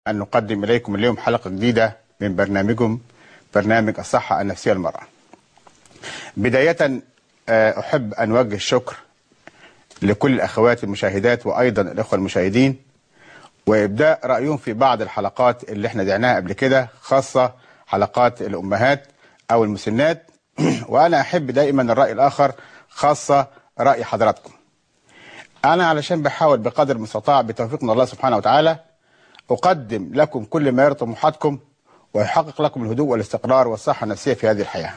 أن نقدم إليكم اليوم حلقة جديدة من برنامجكم برنامج الصحة النفسية للمرأة بداية آه، أحب أن أوجه الشكر لكل الأخوات المشاهدات وأيضا الأخوة المشاهدين وإبداء رأيهم في بعض الحلقات اللي احنا دعناها قبل كده خاصة حلقات الأمهات أو المسنات وأنا أحب دائما الرأي الآخر خاصة رأي حضراتكم أنا علشان بحاول بقدر المستطاع بتوفيق من الله سبحانه وتعالى أقدم لكم كل ما يرضي طموحاتكم ويحقق لكم الهدوء والاستقرار والصحة النفسية في هذه الحياة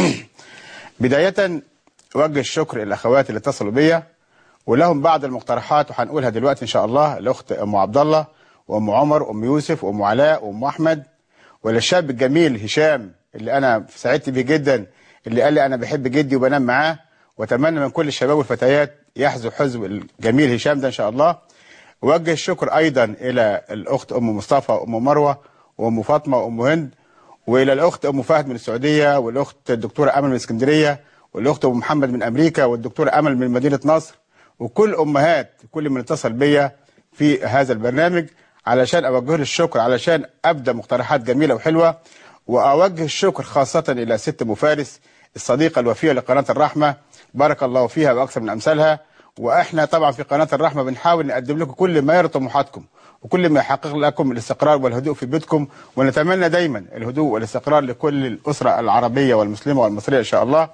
بداية أوجه الشكر للأخوات اللي اتصلوا بيا ولهم بعض المقترحات وهنقولها دلوقتي إن شاء الله الأخت أم عبد الله وأم عمر وأم يوسف وأم علاء وأم أحمد وللشاب الجميل هشام اللي أنا سعدت بيه جدا اللي قال لي أنا بحب جدي وبنام معاه وأتمنى من كل الشباب والفتيات يحذو حزب الجميل هشام ده إن شاء الله وجه الشكر أيضا إلى الأخت أم مصطفى وأم مروة وأم فاطمة وأم هند وإلى الأخت أم فهد من السعودية والأخت الدكتورة أمل من اسكندرية والأخت أم محمد من أمريكا والدكتورة أمل من مدينة نصر وكل أمهات كل من اتصل بيا في هذا البرنامج علشان أوجه له الشكر علشان أبدأ مقترحات جميلة وحلوة وأوجه الشكر خاصة إلى ست أم فارس الصديقة الوفية لقناة الرحمة بارك الله فيها وأكثر من أمثالها واحنا طبعا في قناه الرحمه بنحاول نقدم لكم كل ما يرضي طموحاتكم وكل ما يحقق لكم الاستقرار والهدوء في بيتكم ونتمنى دايما الهدوء والاستقرار لكل الاسره العربيه والمسلمه والمصريه ان شاء الله.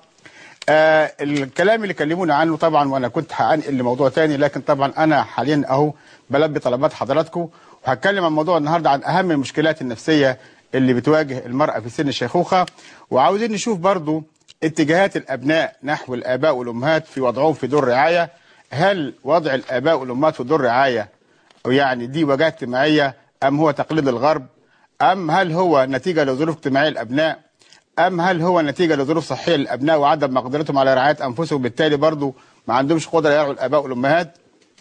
آه الكلام اللي كلمونا عنه طبعا وانا كنت هنقل لموضوع تاني لكن طبعا انا حاليا اهو بلبي طلبات حضراتكم وهتكلم عن موضوع النهارده عن اهم المشكلات النفسيه اللي بتواجه المراه في سن الشيخوخه وعاوزين نشوف برضو اتجاهات الابناء نحو الاباء والامهات في وضعهم في دور رعايه هل وضع الآباء والأمهات في دور رعاية أو يعني دي وجهة اجتماعية أم هو تقليد الغرب أم هل هو نتيجة لظروف اجتماعية للأبناء أم هل هو نتيجة لظروف صحية للأبناء وعدم مقدرتهم على رعاية أنفسهم وبالتالي برضو ما عندهمش قدرة يرعوا الآباء والأمهات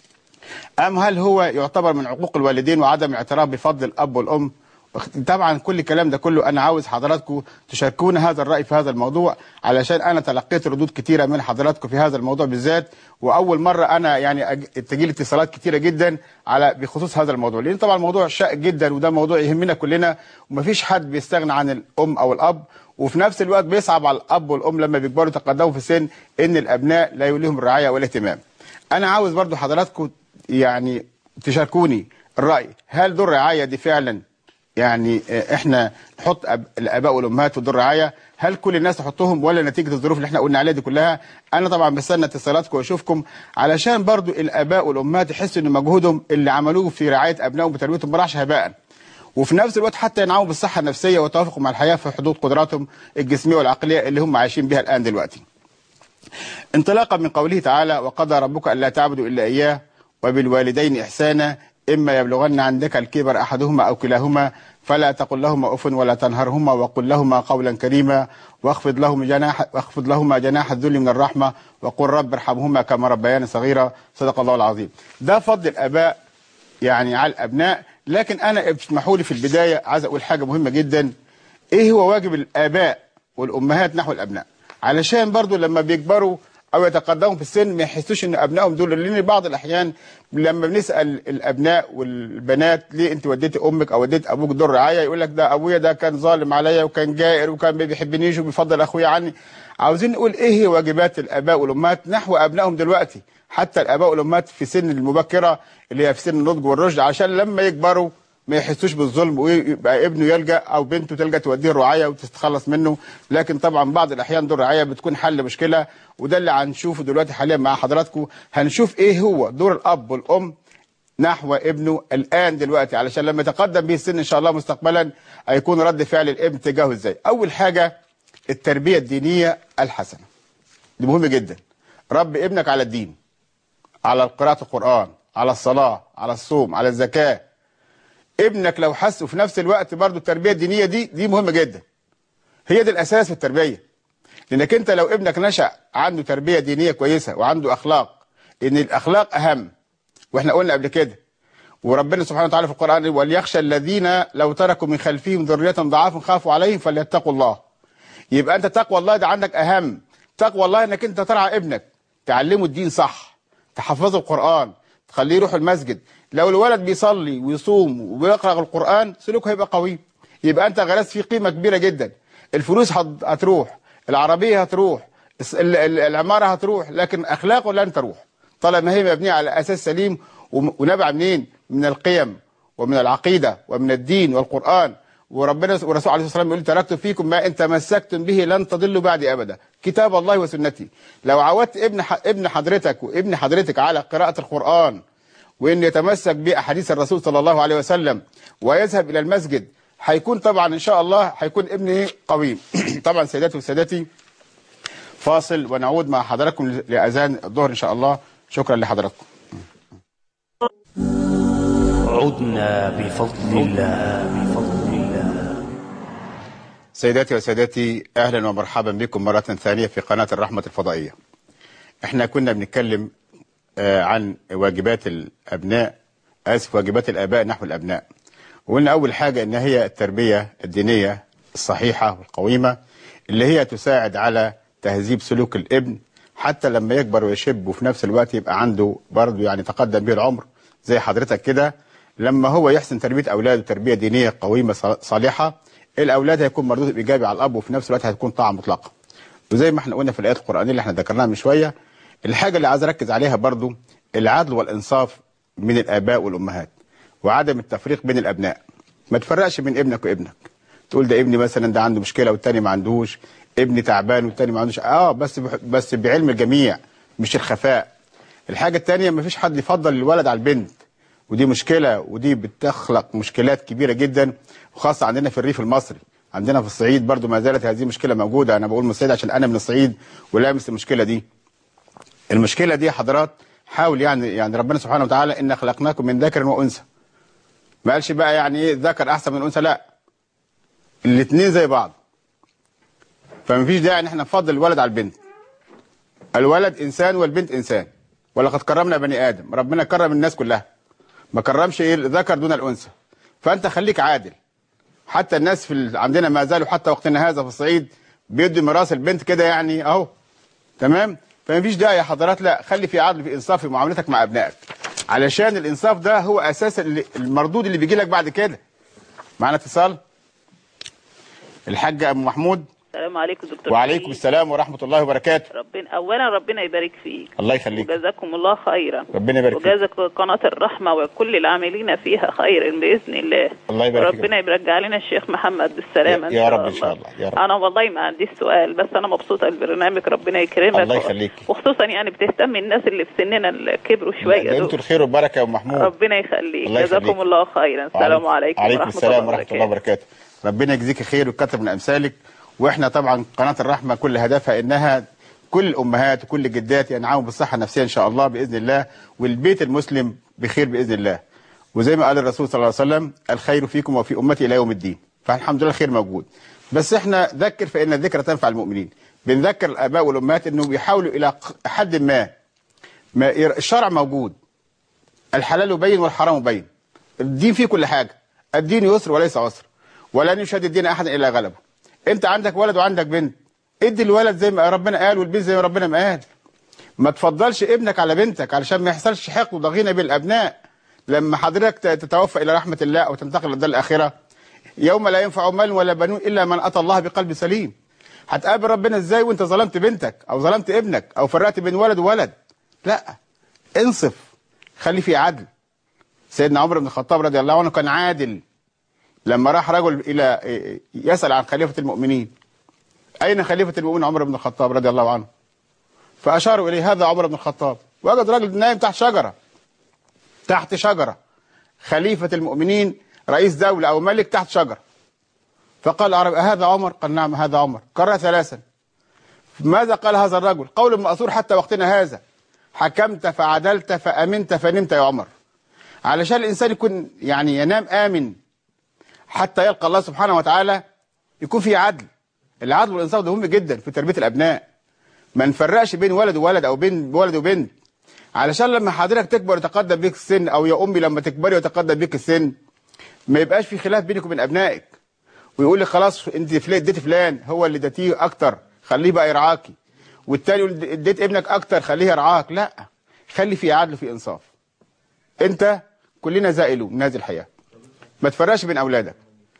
أم هل هو يعتبر من عقوق الوالدين وعدم الاعتراف بفضل الأب والأم طبعا كل الكلام ده كله انا عاوز حضراتكم تشاركونا هذا الراي في هذا الموضوع علشان انا تلقيت ردود كتيره من حضراتكم في هذا الموضوع بالذات واول مره انا يعني تجي لي اتصالات كتيره جدا على بخصوص هذا الموضوع لان طبعا الموضوع شائك جدا وده موضوع يهمنا كلنا ومفيش حد بيستغنى عن الام او الاب وفي نفس الوقت بيصعب على الاب والام لما بيكبروا يتقدموا في السن ان الابناء لا يوليهم الرعايه والاهتمام. انا عاوز برضو حضراتكم يعني تشاركوني الراي هل دور الرعايه دي فعلا يعني احنا نحط أب... الاباء والامهات في دور رعايه هل كل الناس تحطهم ولا نتيجه الظروف اللي احنا قلنا عليها دي كلها انا طبعا بستنى اتصالاتكم واشوفكم علشان برضو الاباء والامهات يحسوا ان مجهودهم اللي عملوه في رعايه ابنائهم وتربيتهم ما راحش هباء وفي نفس الوقت حتى ينعموا بالصحه النفسيه والتوافق مع الحياه في حدود قدراتهم الجسميه والعقليه اللي هم عايشين بها الان دلوقتي انطلاقا من قوله تعالى وقضى ربك الا تعبدوا الا اياه وبالوالدين احسانا إما يبلغن عندك الكبر أحدهما أو كلاهما فلا تقل لهما أف ولا تنهرهما وقل لهما قولا كريما واخفض لهم جناح واخفض لهما جناح الذل من الرحمة وقل رب ارحمهما كما ربياني صغيرا صدق الله العظيم ده فضل الآباء يعني على الأبناء لكن أنا اسمحوا لي في البداية عايز أقول حاجة مهمة جدا إيه هو واجب الآباء والأمهات نحو الأبناء علشان برضو لما بيكبروا او يتقدموا في السن ما يحسوش ان ابنائهم دول لان بعض الاحيان لما بنسال الابناء والبنات ليه انت وديتي امك او وديت ابوك دور رعايه يقول لك ده ابويا ده كان ظالم عليا وكان جائر وكان ما بيحبنيش وبيفضل اخويا عني عاوزين نقول ايه هي واجبات الاباء والامهات نحو ابنائهم دلوقتي حتى الاباء والامهات في سن المبكره اللي هي في سن النضج والرشد عشان لما يكبروا ما يحسوش بالظلم ويبقى ابنه يلجا او بنته تلجا توديه الرعايه وتتخلص منه لكن طبعا بعض الاحيان دور الرعايه بتكون حل مشكله وده اللي هنشوفه دلوقتي حاليا مع حضراتكم هنشوف ايه هو دور الاب والام نحو ابنه الان دلوقتي علشان لما يتقدم به السن ان شاء الله مستقبلا هيكون رد فعل الابن تجاهه ازاي اول حاجه التربيه الدينيه الحسنه دي مهم جدا رب ابنك على الدين على قراءه القران على الصلاه على الصوم على الزكاه ابنك لو حس وفي نفس الوقت برضو التربيه الدينيه دي دي مهمه جدا هي دي الاساس في التربيه لانك انت لو ابنك نشا عنده تربيه دينيه كويسه وعنده اخلاق ان الاخلاق اهم واحنا قلنا قبل كده وربنا سبحانه وتعالى في القران وليخشى الذين لو تركوا من خلفهم ذريه ضعافا خافوا عليهم فليتقوا الله يبقى انت تقوى الله ده عندك اهم تقوى الله انك انت ترعى ابنك تعلمه الدين صح تحفظه القران تخليه يروح المسجد لو الولد بيصلي ويصوم ويقرأ القرآن سلوكه هيبقى قوي يبقى أنت غرست فيه قيمة كبيرة جدا الفلوس هت- هتروح العربية هتروح الس- ال- ال- العمارة هتروح لكن أخلاقه لن تروح طالما هي مبنية على أساس سليم وم- ونبع منين من القيم ومن العقيدة ومن الدين والقرآن وربنا والرسول عليه الصلاة والسلام يقول تركت فيكم ما إن تمسكتم به لن تضلوا بعدي أبدا كتاب الله وسنتي لو عودت ابن ح- ابن حضرتك وابن حضرتك على قراءة القرآن وإن يتمسك بأحاديث الرسول صلى الله عليه وسلم ويذهب إلى المسجد هيكون طبعا إن شاء الله هيكون ابني قويم طبعا سيداتي وسادتي فاصل ونعود مع حضراتكم لأذان الظهر إن شاء الله شكرا لحضراتكم عدنا بفضل الله بفضل الله سيداتي وسادتي اهلا ومرحبا بكم مره ثانيه في قناه الرحمه الفضائيه. احنا كنا بنتكلم آه، عن واجبات الابناء اسف واجبات الاباء نحو الابناء. وقلنا اول حاجه ان هي التربيه الدينيه الصحيحه والقويمه اللي هي تساعد على تهذيب سلوك الابن حتى لما يكبر ويشب وفي نفس الوقت يبقى عنده برضه يعني تقدم به العمر زي حضرتك كده لما هو يحسن تربيه اولاده تربيه دينيه قويمه ص- صالحه الاولاد هيكون مردود ايجابي على الاب وفي نفس الوقت هتكون طاعه مطلقه. وزي ما احنا قلنا في الايات القرانيه اللي احنا ذكرناها من شويه الحاجه اللي عايز اركز عليها برضو العدل والانصاف من الاباء والامهات وعدم التفريق بين الابناء ما تفرقش بين ابنك وابنك تقول ده ابني مثلا ده عنده مشكله والتاني ما عندوش ابني تعبان والتاني ما عندوش اه بس بح- بس بعلم الجميع مش الخفاء الحاجه الثانيه ما فيش حد يفضل الولد على البنت ودي مشكله ودي بتخلق مشكلات كبيره جدا وخاصه عندنا في الريف المصري عندنا في الصعيد برضو ما زالت هذه المشكله موجوده انا بقول من الصعيد عشان انا من الصعيد ولامس المشكله دي المشكله دي يا حضرات حاول يعني يعني ربنا سبحانه وتعالى ان خلقناكم من ذكر وانثى ما قالش بقى يعني ايه ذكر احسن من انثى لا الاثنين زي بعض فما فيش داعي ان احنا نفضل الولد على البنت الولد انسان والبنت انسان ولقد كرمنا بني ادم ربنا كرم الناس كلها ما كرمش ايه الذكر دون الانثى فانت خليك عادل حتى الناس في ال... عندنا ما زالوا حتى وقتنا هذا في الصعيد بيدوا ميراث البنت كده يعني اهو تمام فما فيش داعي يا حضرات لا خلي في عدل في انصاف في معاملتك مع ابنائك علشان الانصاف ده هو اساس اللي- المردود اللي بيجي لك بعد كده معانا اتصال الحاج ابو محمود السلام عليكم دكتور وعليكم فريد. السلام ورحمه الله وبركاته ربنا اولا ربنا يبارك فيك الله يخليك وجزاكم الله خيرا ربنا يبارك فيك وجازك قناة الرحمة وكل العاملين فيها خير بإذن الله الله يبارك فيك ربنا يرجع لنا الشيخ محمد بالسلامة يا- يا رب إن شاء الله، يا رب. أنا والله ما عنديش سؤال بس أنا مبسوطة بالبرنامج ربنا يكرمك الله يخليك. وخصوصا يعني بتهتم الناس اللي في سننا اللي كبروا شوية ده انتوا دول الخير والبركه يا ابو محمود ربنا يخليك الله يخليك. جزاكم الله خيرا السلام عليكم عليكم ورحمة السلام الله ورحمه الله وبركاته وبركاته ربنا يجزيك خير ويكتر من امثالك واحنا طبعا قناه الرحمه كل هدفها انها كل الامهات وكل الجدات ينعموا بالصحه النفسيه ان شاء الله باذن الله والبيت المسلم بخير باذن الله وزي ما قال الرسول صلى الله عليه وسلم الخير فيكم وفي امتي الى يوم الدين فالحمد لله الخير موجود بس احنا ذكر فان الذكرى تنفع المؤمنين بنذكر الاباء والامهات انه بيحاولوا الى حد ما ما الشرع موجود الحلال بين والحرام بين الدين فيه كل حاجة الدين يسر وليس عسر ولن يشهد الدين أحد إلا غلبه أنت عندك ولد وعندك بنت ادي الولد زي ما ربنا قال والبنت زي ما ربنا ما قال ما تفضلش ابنك على بنتك علشان ما يحصلش حقد وضغينة بالأبناء لما حضرتك ت- تتوفى إلى رحمة الله أو تنتقل للدار الآخرة يوم لا ينفع مال ولا بنون إلا من أتى الله بقلب سليم هتقابل ربنا إزاي وأنت ظلمت بنتك أو ظلمت ابنك أو فرقت بين ولد وولد لا انصف خلي في عدل سيدنا عمر بن الخطاب رضي الله عنه كان عادل لما راح رجل الى يسال عن خليفه المؤمنين اين خليفه المؤمنين عمر بن الخطاب رضي الله عنه فاشاروا اليه هذا عمر بن الخطاب وجد رجل نايم تحت شجره تحت شجره خليفه المؤمنين رئيس دوله او ملك تحت شجره فقال العرب هذا عمر قال نعم هذا عمر كرر ثلاثا ماذا قال هذا الرجل قول مأثور حتى وقتنا هذا حكمت فعدلت فأمنت فنمت يا عمر علشان الإنسان يكون يعني ينام آمن حتى يلقى الله سبحانه وتعالى يكون في عدل العدل والإنصاف ده مهم جدا في تربية الأبناء ما نفرقش بين ولد وولد أو بين ولد وبنت علشان لما حضرتك تكبر ويتقدم بيك السن أو يا أمي لما تكبري ويتقدم بيك السن ما يبقاش في خلاف بينك وبين أبنائك ويقول لي خلاص انت فلان اديت فلان هو اللي اديتيه اكتر خليه بقى يرعاكي والتاني يقول اديت ابنك اكتر خليه يرعاك لا خلي في عدل في انصاف انت كلنا زائلون من هذه الحياه ما تفرقش بين اولادك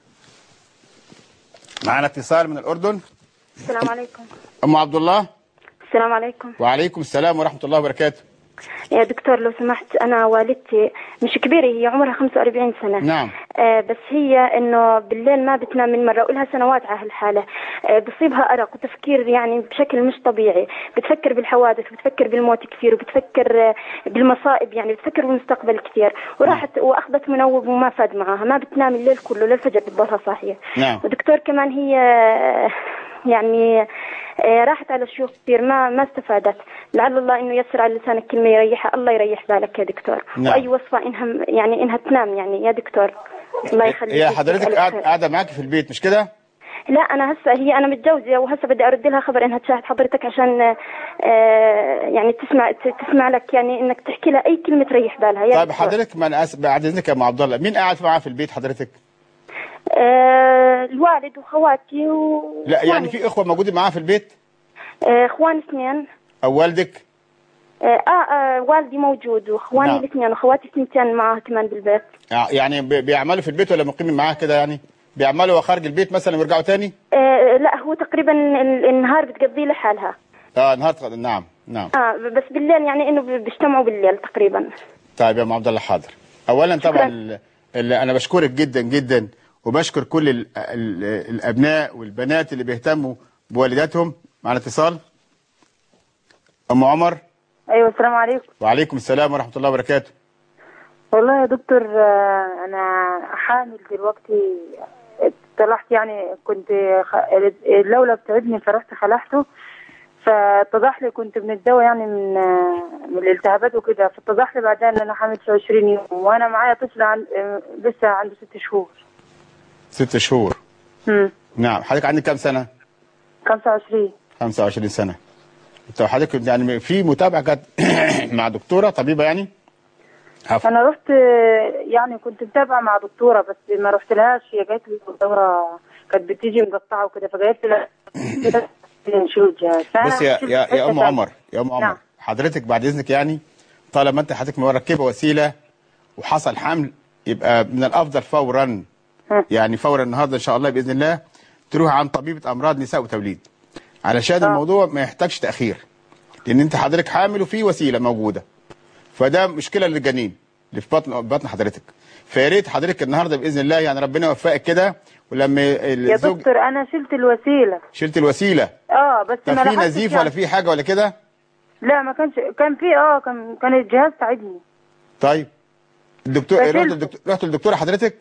معنا اتصال من الاردن السلام عليكم ام عبد الله السلام عليكم وعليكم السلام ورحمه الله وبركاته يا دكتور لو سمحت أنا والدتي مش كبيرة هي عمرها 45 سنة نعم. آه بس هي إنه بالليل ما بتنام من مرة ولها سنوات على هالحالة آه بصيبها أرق وتفكير يعني بشكل مش طبيعي بتفكر بالحوادث وبتفكر بالموت كثير وبتفكر آه بالمصائب يعني بتفكر بالمستقبل كثير وراحت وأخذت منوم وما فاد معها ما بتنام الليل كله للفجر بتضلها صاحية نعم. ودكتور كمان هي آه، يعني آه، راحت على شيوخ كثير ما ما استفادت لعل الله انه يسر على لسانك كلمه يريحها الله يريح بالك يا دكتور نعم. واي وصفه انها يعني انها تنام يعني يا دكتور الله يخليك هي حضرتك يجزاك قاعد- خير. قاعده معاكي في البيت مش كده لا انا هسه هي انا متجوزه وهسه بدي ارد لها خبر انها تشاهد حضرتك عشان آه، يعني تسمع ت- تسمع لك يعني انك تحكي لها اي كلمه تريح بالها يا طيب دكتور. حضرتك ما انا اسف بعد اذنك يا ام عبد الله مين قاعد معاه في البيت حضرتك آه، الوالد وخواتي و لا يعني في اخوه موجودين معاه في البيت آه، اخوان اثنين او والدك آه, آه, آه والدي موجود واخواني نعم. الاثنين واخواتي اثنتين معاه كمان بالبيت يعني بي- بيعملوا في البيت ولا مقيمين معاه كده يعني بيعملوا خارج البيت مثلا ويرجعوا تاني آه لا هو تقريبا ال- النهار بتقضيه لحالها اه نهار نعم نعم اه بس بالليل يعني انه ب- بيجتمعوا بالليل تقريبا طيب يا ام عبد الله حاضر اولا طبعا شكراً. ال- ال- انا بشكرك جدا جدا وبشكر كل ال ال الابناء والبنات اللي بيهتموا بوالداتهم معنا اتصال ام عمر ايوه السلام عليكم وعليكم السلام ورحمه الله وبركاته والله يا دكتور آه، انا حامل دلوقتي طلعت يعني كنت خ... اللولب بتعبني فرحت خلعته فاتضح لي كنت بنتداوى يعني من آه، من الالتهابات وكده فاتضح لي بعدين ان انا حامل في 20 يوم وانا معايا طفل عن... آه، لسه عنده ست شهور ست شهور امم نعم حضرتك عندك كام سنه 25 25 سنه انت حضرتك يعني في متابعه كانت مع دكتوره طبيبه يعني عفوا انا رحت آه، يعني كنت متابعه مع دكتوره بس ما رحت لهاش هي جات لي الدوره كانت بتيجي مقطعه وكده فجايت لها نشيل الجهاز فأنا بص يا شلت يا, حتة يا ام تانية. عمر يا ام عمر نعم. حضرتك بعد اذنك يعني طالما انت حضرتك مركبه وسيله وحصل حمل يبقى من الافضل فورا ها. يعني فورا النهارده ان شاء الله باذن الله تروح عن طبيبه امراض نساء وتوليد علشان الموضوع ما يحتاجش تاخير لان انت حضرتك حامل وفي وسيله موجوده فده مشكله للجنين اللي في بطن بطن حضرتك فيا ريت حضرتك النهارده باذن الله يعني ربنا يوفقك كده ولما يا الزوج دكتور انا شلت الوسيله شلت الوسيله اه بس طب ما في لاحظتش نزيف يعني. ولا في حاجه ولا كده لا ما كانش كان في اه كان كان الجهاز ساعدني طيب الدكتور فشلت. رحت للدكتور رحت للدكتوره حضرتك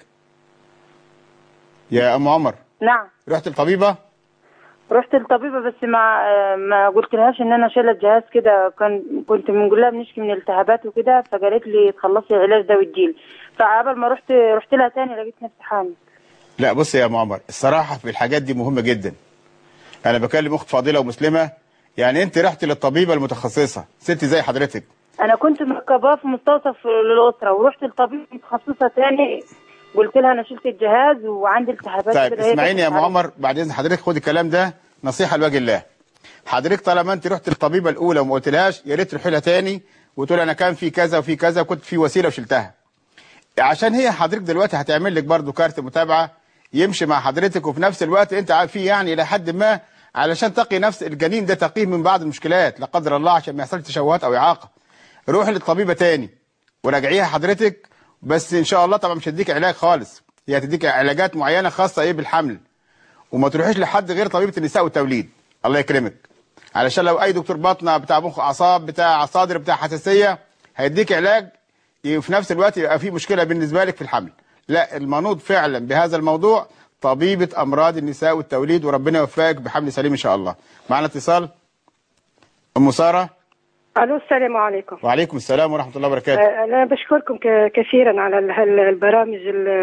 يا ام عمر نعم رحت الطبيبه رحت للطبيبه بس ما آه، ما قلت لهاش ان انا شايله الجهاز كده كان كنت بنقول لها بنشكي من التهابات وكده فقالت لي تخلصي العلاج ده وتجيلي فقبل ما رحت رحت لها تاني لقيت نفسي حامل لا بص يا ام عمر الصراحه في الحاجات دي مهمه جدا انا بكلم اخت فاضله ومسلمه يعني انت رحت للطبيبه المتخصصه ست زي حضرتك انا كنت مركباه في مستوصف للاسره ورحت لطبيب متخصصه تاني قلت لها انا شلت الجهاز وعندي التهابات طيب كده. هي اسمعيني يا ام كانت عمر بعد اذن حضرتك خد الكلام ده نصيحه لوجه الله حضرتك طالما انت رحت للطبيبه الاولى وما قلتلهاش يا ريت تروحي لها تاني وتقول انا كان في كذا وفي كذا وكنت في وسيله وشلتها عشان هي حضرتك دلوقتي هتعمل لك برضو كارت متابعه يمشي مع حضرتك وفي نفس الوقت انت عارف فيه يعني الى حد ما علشان تقي نفس الجنين ده تقيه من بعض المشكلات لا قدر الله عشان ما يحصلش تشوهات او اعاقه روح للطبيبه تاني وراجعيها حضرتك بس ان شاء الله طبعا مش هتديك علاج خالص هي هتديك علاجات معينه خاصه ايه بالحمل وما تروحيش لحد غير طبيبه النساء والتوليد الله يكرمك علشان لو اي دكتور باطنه بتاع مخ اعصاب بتاع صدر بتاع حساسيه هيديك علاج وفي نفس الوقت يبقى في مشكله بالنسبه لك في الحمل لا المنوط فعلا بهذا الموضوع طبيبه امراض النساء والتوليد وربنا يوفقك بحمل سليم ان شاء الله معنا اتصال ام ساره الو السلام عليكم وعليكم السلام ورحمه الله وبركاته آه، انا بشكركم ك- كثيرا على ال- هال- البرامج ال-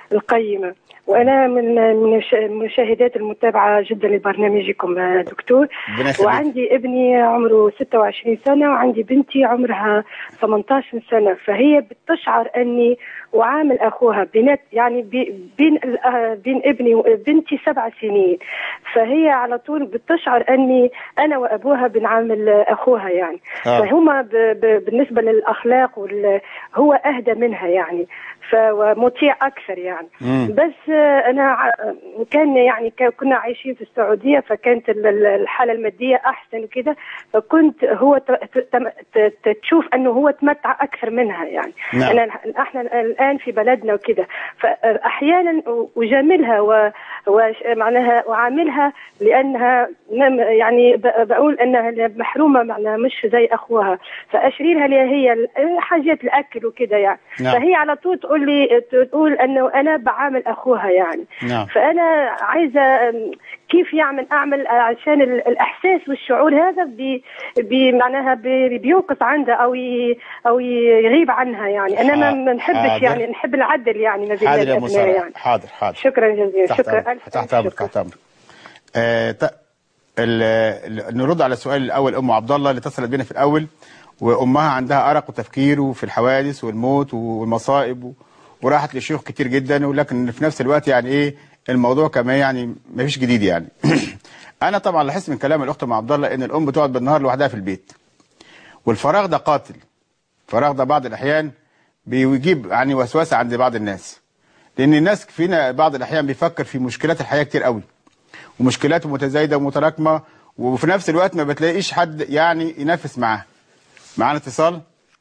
القيمة وأنا من من الش- المشاهدات المتابعة جدا لبرنامجكم آه، دكتور ربنا يخليك. وعندي ابني عمره 26 سنة وعندي بنتي عمرها 18 سنة فهي بتشعر أني أعامل أخوها بنت يعني بي- بين ال- آه، بين ابني وبنتي سبع سنين فهي على طول بتشعر أني أنا وأبوها بنعامل أخوها يعني آه. فهما ب- ب- بالنسبة للأخلاق وال... هو أهدى منها يعني فمطيع أكثر يعني مم. بس آه، أنا ع- كان يعني ك- كنا عايشين في السعودية فكانت ال- ال- الحالة المادية أحسن وكده فكنت هو ت- ت- تم- ت- ت- تشوف أنه هو تمتع أكثر منها يعني نعم. أنا احنا الآن في بلدنا وكده فأحيانا أجاملها و... وش- معناها أعاملها لأنها نم- يعني ب- بقول أنها محرومة معناها مش زي أخوها فأشري لها اللي هي ال- حاجات الأكل وكده يعني نعم. فهي على طول تقول لي تقول أنه أنا بعامل أخوها يعني نعم. فأنا عايزة أم، كيف يعمل أعمل عشان ال- الإحساس والشعور هذا بي بي معناها بي بينقص عندها أو ي أو يغيب عنها يعني أنا ما ما نحبش حاضر. يعني نحب العدل يعني ما بين حاضر يا الأبناء مسرة يعني حاضر حاضر شكرا جزيلا تحت شكرا أمرك ألف تحت ألف امرك شكرا. تحت امرك آه ت... ال... ال- نرد على السؤال الاول ام عبد الله اللي اتصلت بينا في الاول وامها عندها ارق وتفكير في الحوادث والموت والمصائب و... وراحت لشيوخ كتير جدا ولكن في نفس الوقت يعني ايه الموضوع كمان يعني ما فيش جديد يعني انا طبعا لاحظت من كلام الاخت ام عبد الله ان الام بتقعد بالنهار لوحدها في البيت والفراغ ده قاتل الفراغ ده بعض الاحيان بيجيب يعني وسوسه عند بعض الناس لان الناس فينا بعض الاحيان بيفكر في مشكلات الحياه كتير قوي ومشكلاته متزايده ومتراكمه وفي نفس الوقت ما بتلاقيش حد يعني ينافس معاه معانا اتصال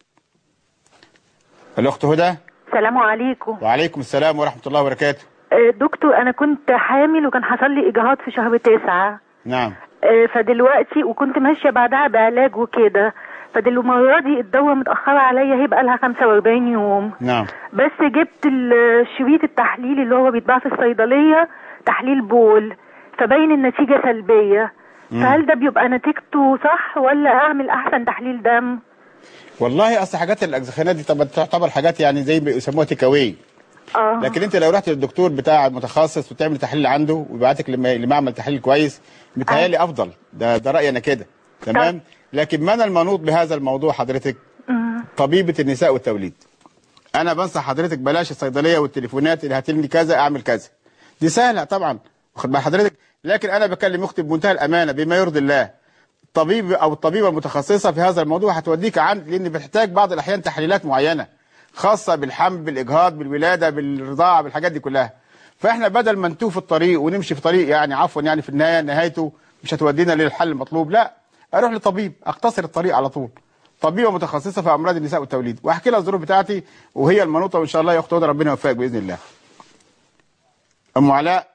الاخت هدى السلام عليكم وعليكم السلام ورحمه الله وبركاته آه، دكتور انا كنت حامل وكان حصل لي اجهاض في شهر تسعة نعم آه، فدلوقتي وكنت ماشيه بعدها بعلاج وكده فدلوقتي المره دي الدوره متاخره عليا هيبقى لها 45 يوم نعم بس جبت ال- شريط التحليل اللي هو بيتباع في الصيدليه تحليل بول فبين النتيجه سلبيه فهل ده بيبقى نتيجته صح ولا اعمل احسن تحليل دم والله اصل حاجات الاجزخانات دي طب تعتبر حاجات يعني زي ما بيسموها تيك اواي اه لكن انت لو رحت للدكتور بتاع المتخصص وتعمل تحليل عنده ويبعتك لما- لمعمل تحليل كويس متهيألي افضل ده ده رايي انا كده تمام لكن من المنوط بهذا الموضوع حضرتك طبيبه النساء والتوليد انا بنصح حضرتك بلاش الصيدليه والتليفونات اللي هاتلني كذا اعمل كذا دي سهله طبعا واخد بال حضرتك لكن انا بكلم اختي بمنتهى الامانه بما يرضي الله طبيب او الطبيبه المتخصصه في هذا الموضوع هتوديك عند لان بتحتاج بعض الاحيان تحليلات معينه خاصه بالحمل بالاجهاض بالولاده بالرضاعه بالحاجات دي كلها فاحنا بدل ما نتوه في الطريق ونمشي في طريق يعني عفوا يعني في النهايه نهايته مش هتودينا للحل المطلوب لا اروح لطبيب اقتصر الطريق على طول طبيبه متخصصه في امراض النساء والتوليد واحكي لها الظروف بتاعتي وهي المنوطه وان شاء الله يا اخت هدى ربنا يوفقك باذن الله ام علاء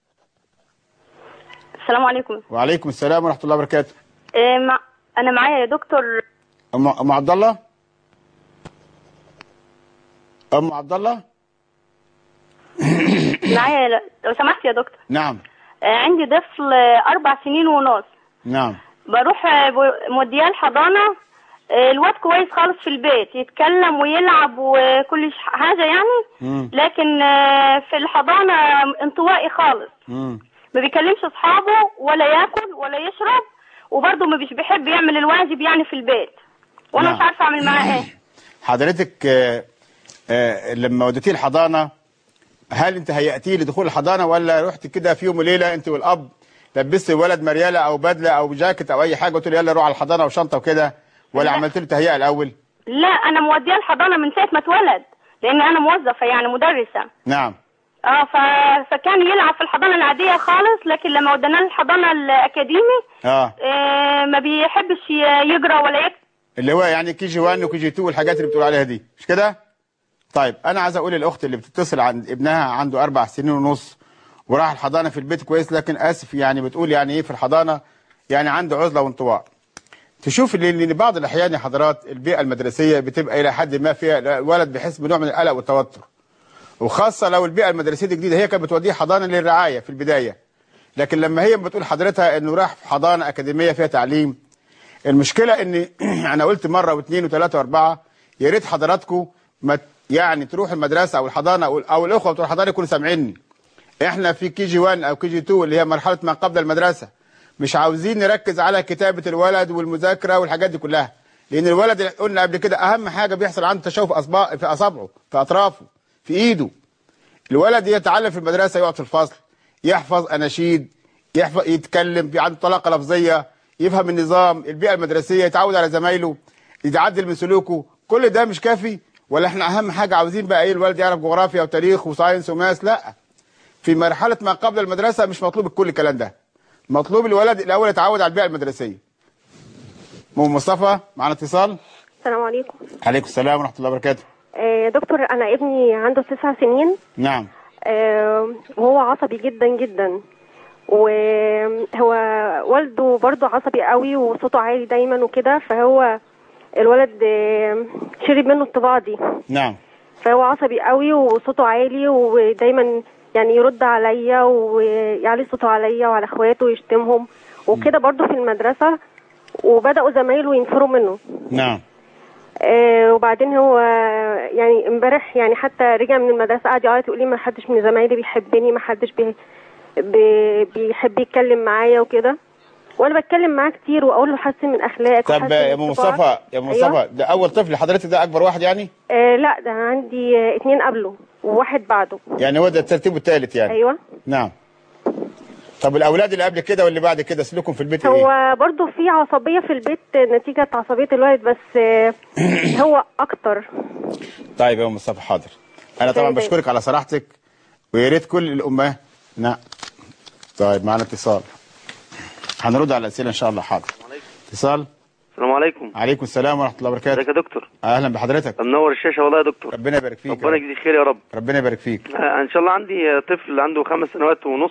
السلام عليكم وعليكم السلام ورحمه الله وبركاته إيه مع... انا معايا يا دكتور ام ام عبد الله ام عبد الله معايا ل- لو سمحت يا دكتور نعم آه، عندي طفل آه، اربع سنين ونص نعم بروح آه، ب- مودياه الحضانه آه، الواد كويس خالص في البيت يتكلم ويلعب وكل ش- حاجه يعني مم. لكن آه، في الحضانه انطوائي خالص مم. ما بيكلمش اصحابه ولا ياكل ولا يشرب وبرضه ما بيش بيحب يعمل الواجب يعني في البيت وانا نعم. مش عارفه اعمل معاه ايه حضرتك آه، آه، لما وديتيه الحضانه هل انت هيأتيه لدخول الحضانه ولا رحت كده في يوم وليله انت والاب لبست الولد مرياله او بدله او جاكيت او اي حاجه قلت له يلا روح على الحضانه وشنطه وكده ولا لا. عملت له تهيئه الاول؟ لا انا موديه الحضانه من ساعه ما اتولد لان انا موظفه يعني مدرسه نعم اه ف... فكان يلعب في الحضانه العاديه خالص لكن لما وديناه الحضانه الاكاديمي اه آه ما بيحبش ي- يقرا ولا يكتب اللي هو يعني كي جي 1 وكي جي 2 والحاجات اللي بتقول عليها دي مش كده؟ طيب انا عايز اقول للاخت اللي بتتصل عن ابنها عنده اربع سنين ونص وراح الحضانه في البيت كويس لكن اسف يعني بتقول يعني ايه في الحضانه يعني عنده عزله وانطواء تشوف لان لأن بعض الاحيان يا حضرات البيئه المدرسيه بتبقى الى حد ما فيها الولد بيحس بنوع من القلق والتوتر وخاصه لو البيئه المدرسيه دي جديده هي كانت بتوديه حضانه للرعايه في البدايه لكن لما هي بتقول حضرتها انه راح في حضانه اكاديميه فيها تعليم المشكله ان انا قلت مره واثنين وثلاثه واربعه يا ريت حضراتكم ما يعني تروح المدرسه او الحضانه او, أو الاخوه بتوع الحضانه يكونوا سامعيني احنا في كي جي 1 او كي جي 2 اللي هي مرحله ما قبل المدرسه مش عاوزين نركز على كتابه الولد والمذاكره والحاجات دي كلها لان الولد اللي قلنا قبل كده اهم حاجه بيحصل عنده تشوه في اصبع في اصابعه في اطرافه في ايده الولد يتعلم في المدرسه يقعد في الفصل يحفظ اناشيد يحفظ يتكلم في عنده طلاقه لفظيه يفهم النظام البيئه المدرسيه يتعود على زمايله يتعدل من سلوكه كل ده مش كافي ولا احنا اهم حاجه عاوزين بقى ايه الولد يعرف جغرافيا وتاريخ وساينس وماس لا في مرحله ما قبل المدرسه مش مطلوب كل الكلام ده مطلوب الولد الاول يتعود على البيئه المدرسيه ام مصطفى معنا اتصال السلام عليكم عليكم السلام ورحمه الله وبركاته آه، دكتور انا ابني عنده تسع سنين نعم آه، وهو عصبي جدا جدا وهو والده برضه عصبي قوي وصوته عالي دايما وكده فهو الولد آه، شرب منه الطباع دي نعم فهو عصبي قوي وصوته عالي ودايما يعني يرد عليا ويعلي صوته عليا وعلى اخواته ويشتمهم وكده برضه في المدرسة وبدأوا زمايله ينفروا منه نعم آه وبعدين هو يعني امبارح يعني حتى رجع من المدرسه قعد يعيط يقول لي ما حدش من زمايلي بيحبني ما حدش بي بي بيحب يتكلم معايا وكده وانا بتكلم معاه كتير واقول له حسن من اخلاقك طب وحسن يا ام من مصطفى طباعك. يا ام أيوة. مصطفى ده اول طفل حضرتك ده اكبر واحد يعني آه لا ده عندي آه اتنين قبله وواحد بعده يعني هو ده الترتيب الثالث يعني ايوه نعم طب الاولاد اللي قبل كده واللي بعد كده سلوكهم في البيت ايه هو برضه في عصبيه في البيت نتيجه عصبيه الوالد بس آه هو اكتر طيب يا ام مصطفى حاضر انا طبعا طيب. بشكرك على صراحتك ويا ريت كل الامهات نعم طيب معنا اتصال هنرد على الاسئله ان شاء الله حاضر اتصال السلام عليكم عليكم السلام ورحمه الله ازيك وبركاته يا دكتور اهلا بحضرتك منور الشاشه والله يا دكتور ربنا يبارك فيك يا ربنا رب. يجزيك خير يا رب ربنا يبارك فيك آه، ان شاء الله عندي آه، طفل عنده خمس سنوات ونص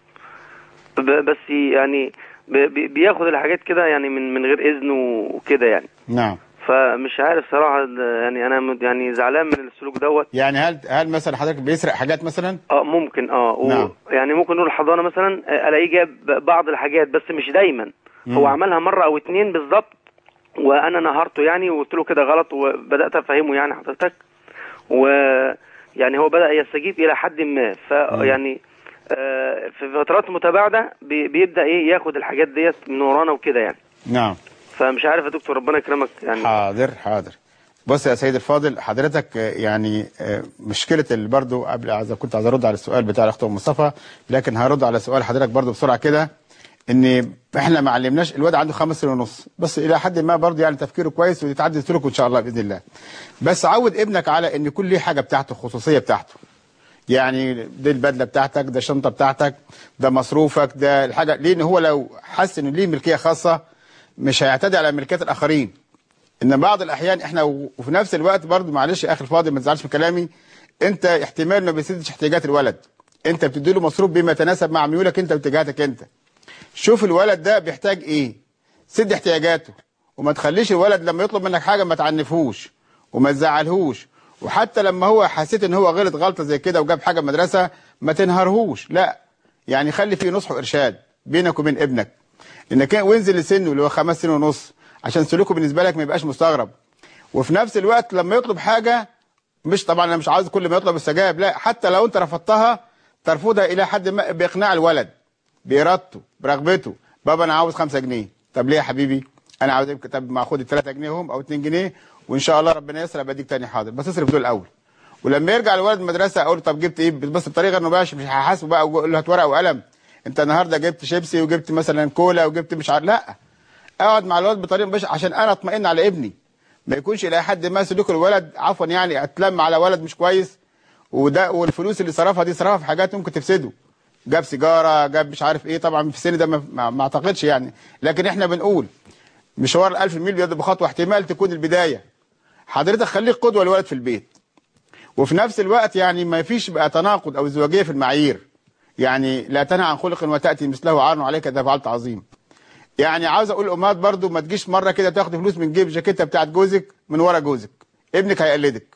ب- بس يعني ب- ب- بياخد الحاجات كده يعني من من غير اذن وكده يعني نعم فمش عارف صراحه ال- يعني انا مد- يعني زعلان من السلوك دوت يعني هل هل مثلا حضرتك بيسرق حاجات مثلا اه ممكن اه و- نعم. يعني ممكن نقول الحضانه مثلا آه، الاقيه جاب بعض الحاجات بس مش دايما مم. هو عملها مره او اتنين بالظبط وانا نهرته يعني وقلت له كده غلط وبدات افهمه يعني حضرتك ويعني هو بدا يستجيب الى حد ما فيعني آه، في فترات متباعده بي- بيبدا ايه ياخد الحاجات ديت من ورانا وكده يعني نعم فمش عارف يا دكتور ربنا يكرمك يعني حاضر حاضر بص يا سيد الفاضل حضرتك آه، يعني آه، مشكله اللي برضو قبل عايز كنت عايز ارد على السؤال بتاع الاخت ام مصطفى لكن هرد على سؤال حضرتك برضو بسرعه كده ان احنا ما علمناش الواد عنده خمس سنين ونص بس الى حد ما برضو يعني تفكيره كويس ويتعدل سلوكه ان شاء الله باذن الله بس عود ابنك على ان كل ليه حاجه بتاعته خصوصيه بتاعته يعني دي البدله بتاعتك ده الشنطه بتاعتك ده مصروفك ده الحاجه لان هو لو حس ان ليه ملكيه خاصه مش هيعتدي على ملكيات الاخرين ان بعض الاحيان احنا و- وفي نفس الوقت برضو معلش يا اخي الفاضل ما تزعلش من كلامي انت احتمال ما بيسدش احتياجات الولد انت بتدي له مصروف بما يتناسب مع ميولك انت واتجاهاتك انت شوف الولد ده بيحتاج ايه سد احتياجاته وما تخليش الولد لما يطلب منك حاجه ما تعنفهوش وما تزعلهوش وحتى لما هو حسيت ان هو غلط غلطه زي كده وجاب حاجه من المدرسه ما تنهرهوش لا يعني خلي فيه نصح وارشاد بينك وبين ابنك انك وانزل لسنه اللي هو خمس سنين ونص عشان سلوكه بالنسبه لك ما يبقاش مستغرب وفي نفس الوقت لما يطلب حاجه مش طبعا انا مش عاوز كل ما يطلب السجايب لا حتى لو انت رفضتها ترفضها الى حد ما باقناع الولد بارادته برغبته بابا انا عاوز 5 جنيه طب ليه يا حبيبي انا عاوز إيه؟ طب ما اخد ال 3 جنيه هم او 2 جنيه وان شاء الله ربنا يسر ابقى اديك تاني حاضر بس اصرف دول الاول ولما يرجع الولد من المدرسه اقول له طب جبت ايه بس بطريقه انه بقى مش هحاسبه بقى واقول له هات ورقه وقلم انت النهارده جبت شيبسي وجبت مثلا كولا وجبت مش عارف لا اقعد مع الولد بطريقه مش عشان انا اطمئن على ابني ما يكونش الى حد ما سلوك الولد عفوا يعني اتلم على ولد مش كويس وده والفلوس اللي صرفها دي صرفها في حاجات ممكن تفسده جاب سيجاره جاب مش عارف ايه طبعا في السن ده ما, ما, ما اعتقدش يعني لكن احنا بنقول مشوار ال 1000 ميل بيد بخطوه احتمال تكون البدايه حضرتك خليك قدوه للولد في البيت وفي نفس الوقت يعني ما فيش بقى تناقض او ازدواجيه في المعايير يعني لا تنهى عن خلق وتاتي مثله عار عليك اذا فعلت عظيم يعني عاوز اقول الامهات برضو ما تجيش مره كده تاخد فلوس من جيب جاكيته بتاعت جوزك من ورا جوزك ابنك هيقلدك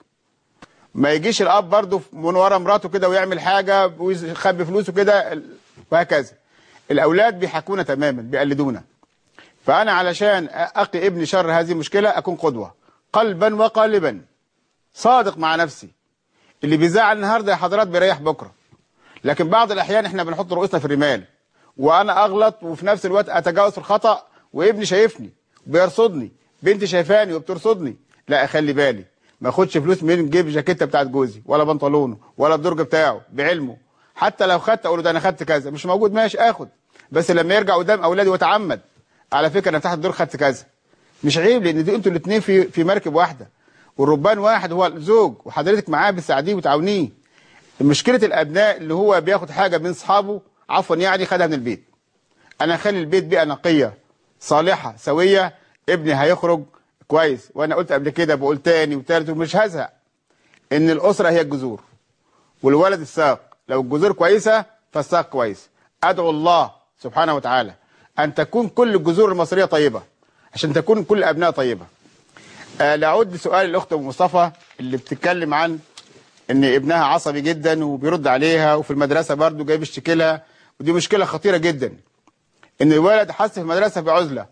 ما يجيش الاب برضو من ورا مراته كده ويعمل حاجه ويخبي فلوسه كده وهكذا الاولاد بيحكونا تماما بيقلدونا فانا علشان اقي ابني شر هذه المشكله اكون قدوه قلبا وقالبا صادق مع نفسي اللي بيزعل النهارده يا حضرات بيريح بكره لكن بعض الاحيان احنا بنحط رؤوسنا في الرمال وانا اغلط وفي نفس الوقت اتجاوز في الخطا وابني شايفني وبيرصدني بنتي شايفاني وبترصدني لا اخلي بالي ما اخدش فلوس من جيب جاكيته بتاعت جوزي ولا بنطلونه ولا الدرج بتاعه بعلمه حتى لو خدت اقول له ده انا خدت كذا مش موجود ماشي اخد بس لما يرجع قدام اولادي واتعمد على فكره انا تحت الدور خدت كذا مش عيب لان دي انتوا الاثنين في في مركب واحده والربان واحد هو الزوج وحضرتك معاه بتساعديه وتعاونيه مشكله الابناء اللي هو بياخد حاجه من اصحابه عفوا يعني خدها من البيت انا اخلي البيت بيئه نقيه صالحه سويه ابني هيخرج كويس وانا قلت قبل كده بقول تاني وتالت ومش هزهق ان الاسره هي الجذور والولد الساق لو الجذور كويسه فالساق كويس ادعو الله سبحانه وتعالى ان تكون كل الجذور المصريه طيبه عشان تكون كل الابناء طيبه آه لأعود لسؤال الاخت ام مصطفى اللي بتتكلم عن ان ابنها عصبي جدا وبيرد عليها وفي المدرسه برضه جاي بيشتكي لها ودي مشكله خطيره جدا ان الولد حس في المدرسه بعزله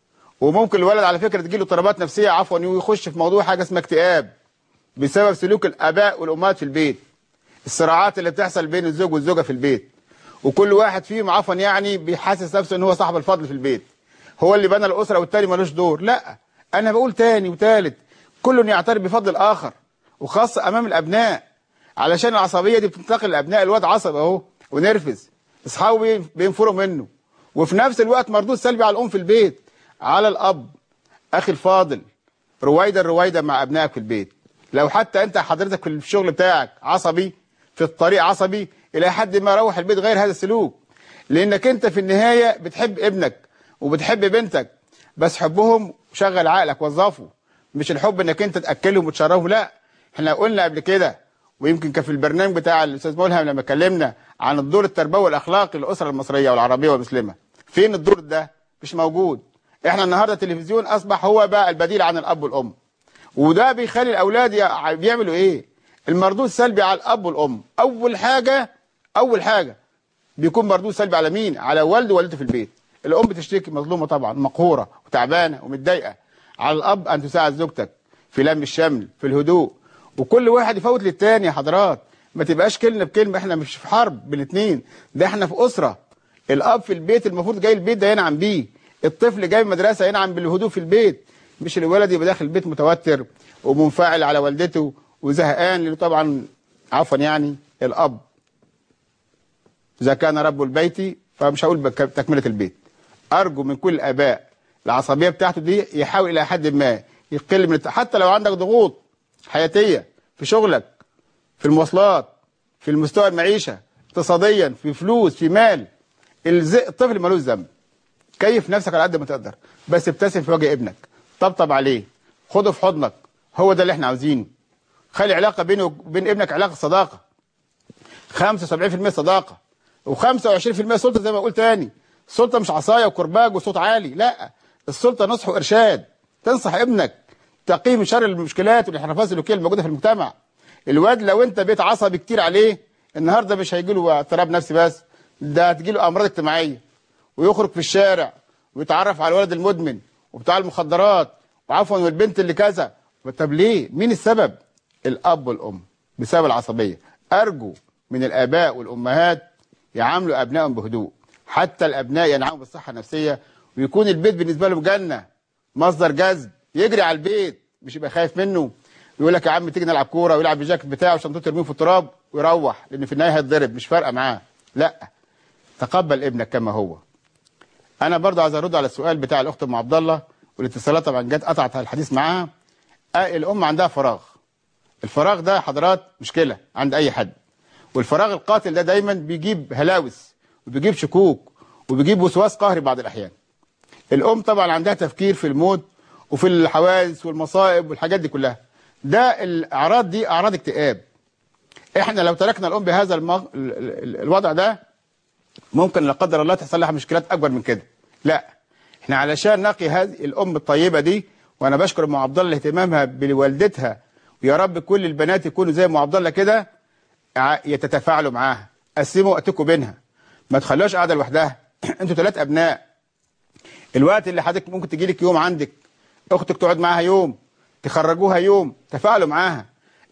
وممكن الولد على فكره تجيله اضطرابات نفسيه عفوا ويخش في موضوع حاجه اسمها اكتئاب بسبب سلوك الاباء والامهات في البيت الصراعات اللي بتحصل بين الزوج والزوجه في البيت وكل واحد فيهم عفوا يعني بيحسس نفسه ان هو صاحب الفضل في البيت هو اللي بنى الاسره والتاني ملوش دور لا انا بقول تاني وتالت كل يعترف بفضل الاخر وخاصه امام الابناء علشان العصبيه دي بتنتقل للابناء الواد عصبي اهو ونرفز اصحابه بينفروا منه وفي نفس الوقت مردود سلبي على الام في البيت على الاب اخي الفاضل رويدا رويدا مع ابنائك في البيت لو حتى انت حضرتك في الشغل بتاعك عصبي في الطريق عصبي الى حد ما روح البيت غير هذا السلوك لانك انت في النهايه بتحب ابنك وبتحب بنتك بس حبهم شغل عقلك وظفه مش الحب انك انت تاكلهم وتشربهم لا احنا قلنا قبل كده ويمكن كان في البرنامج بتاع الاستاذ ملهم لما اتكلمنا عن الدور التربوي والاخلاقي للاسره المصريه والعربيه والمسلمه فين الدور ده مش موجود احنا النهارده التلفزيون اصبح هو بقى البديل عن الاب والام وده بيخلي الاولاد يع- بيعملوا ايه المردود سلبي على الاب والام اول حاجه اول حاجه بيكون مردود سلبي على مين على والده ووالدته في البيت الام بتشتكي مظلومه طبعا مقهوره وتعبانه ومتضايقه على الاب ان تساعد زوجتك في لم الشمل في الهدوء وكل واحد يفوت للتاني يا حضرات ما تبقاش كلمه بكلمه احنا مش في حرب بين اتنين ده احنا في اسره الاب في البيت المفروض جاي البيت ده ينعم بيه الطفل جاي من المدرسه ينعم بالهدوء في البيت مش الولد يبقى داخل البيت متوتر ومنفعل على والدته وزهقان لانه طبعا عفوا يعني الاب اذا كان رب البيت فمش هقول بك- تكمله البيت ارجو من كل الاباء العصبيه بتاعته دي يحاول الى حد ما يقل من الت- حتى لو عندك ضغوط حياتيه في شغلك في المواصلات في المستوى المعيشه اقتصاديا في فلوس في مال الز- الطفل ملوش ذنب كيف نفسك على قد ما تقدر بس ابتسم في وجه ابنك طبطب عليه خده في حضنك هو ده اللي احنا عاوزينه خلي علاقه بينه وبين ابنك علاقه صداقه 75% صداقه و25% سلطه زي ما قلت تاني السلطه مش عصايه وكرباج وصوت عالي لا السلطه نصح وارشاد تنصح ابنك تقيه من شر المشكلات والانحرافات السلوكيه الموجوده في المجتمع الواد لو انت بيت عصبي كتير عليه النهارده مش هيجي له اضطراب نفسي بس ده هتجي له امراض اجتماعيه ويخرج في الشارع ويتعرف على الولد المدمن وبتاع المخدرات وعفوا والبنت اللي كذا طب ليه مين السبب الاب والام بسبب العصبيه ارجو من الاباء والامهات يعاملوا ابنائهم بهدوء حتى الابناء ينعموا بالصحه النفسيه ويكون البيت بالنسبه لهم جنه مصدر جذب يجري على البيت مش يبقى خايف منه يقول لك يا عم تيجي نلعب كوره ويلعب بالجاكيت بتاعه وشنطته يرميه في التراب ويروح لان في النهايه هيتضرب مش فارقه معاه لا تقبل ابنك كما هو انا برضه عايز ارد على السؤال بتاع الاخت ام عبد الله والاتصالات طبعا جت قطعت الحديث معاها آه الام عندها فراغ الفراغ ده حضرات مشكله عند اي حد والفراغ القاتل ده دايما بيجيب هلاوس وبيجيب شكوك وبيجيب وسواس قهري بعض الاحيان الام طبعا عندها تفكير في الموت وفي الحوادث والمصائب والحاجات دي كلها ده الاعراض دي اعراض اكتئاب احنا لو تركنا الام بهذا المغ... ال- ال- الوضع ده ممكن لا قدر الله تحصل لها مشكلات اكبر من كده لا احنا علشان نقي هذه الام الطيبه دي وانا بشكر ام عبد الله اهتمامها بوالدتها ويا رب كل البنات يكونوا زي ام عبد الله كده ع- يتتفاعلوا معاها قسموا وقتكم بينها ما تخلوهاش قاعده لوحدها انتوا ثلاث ابناء الوقت اللي حضرتك ممكن تجي لك يوم عندك اختك تقعد معاها يوم تخرجوها يوم تفاعلوا معاها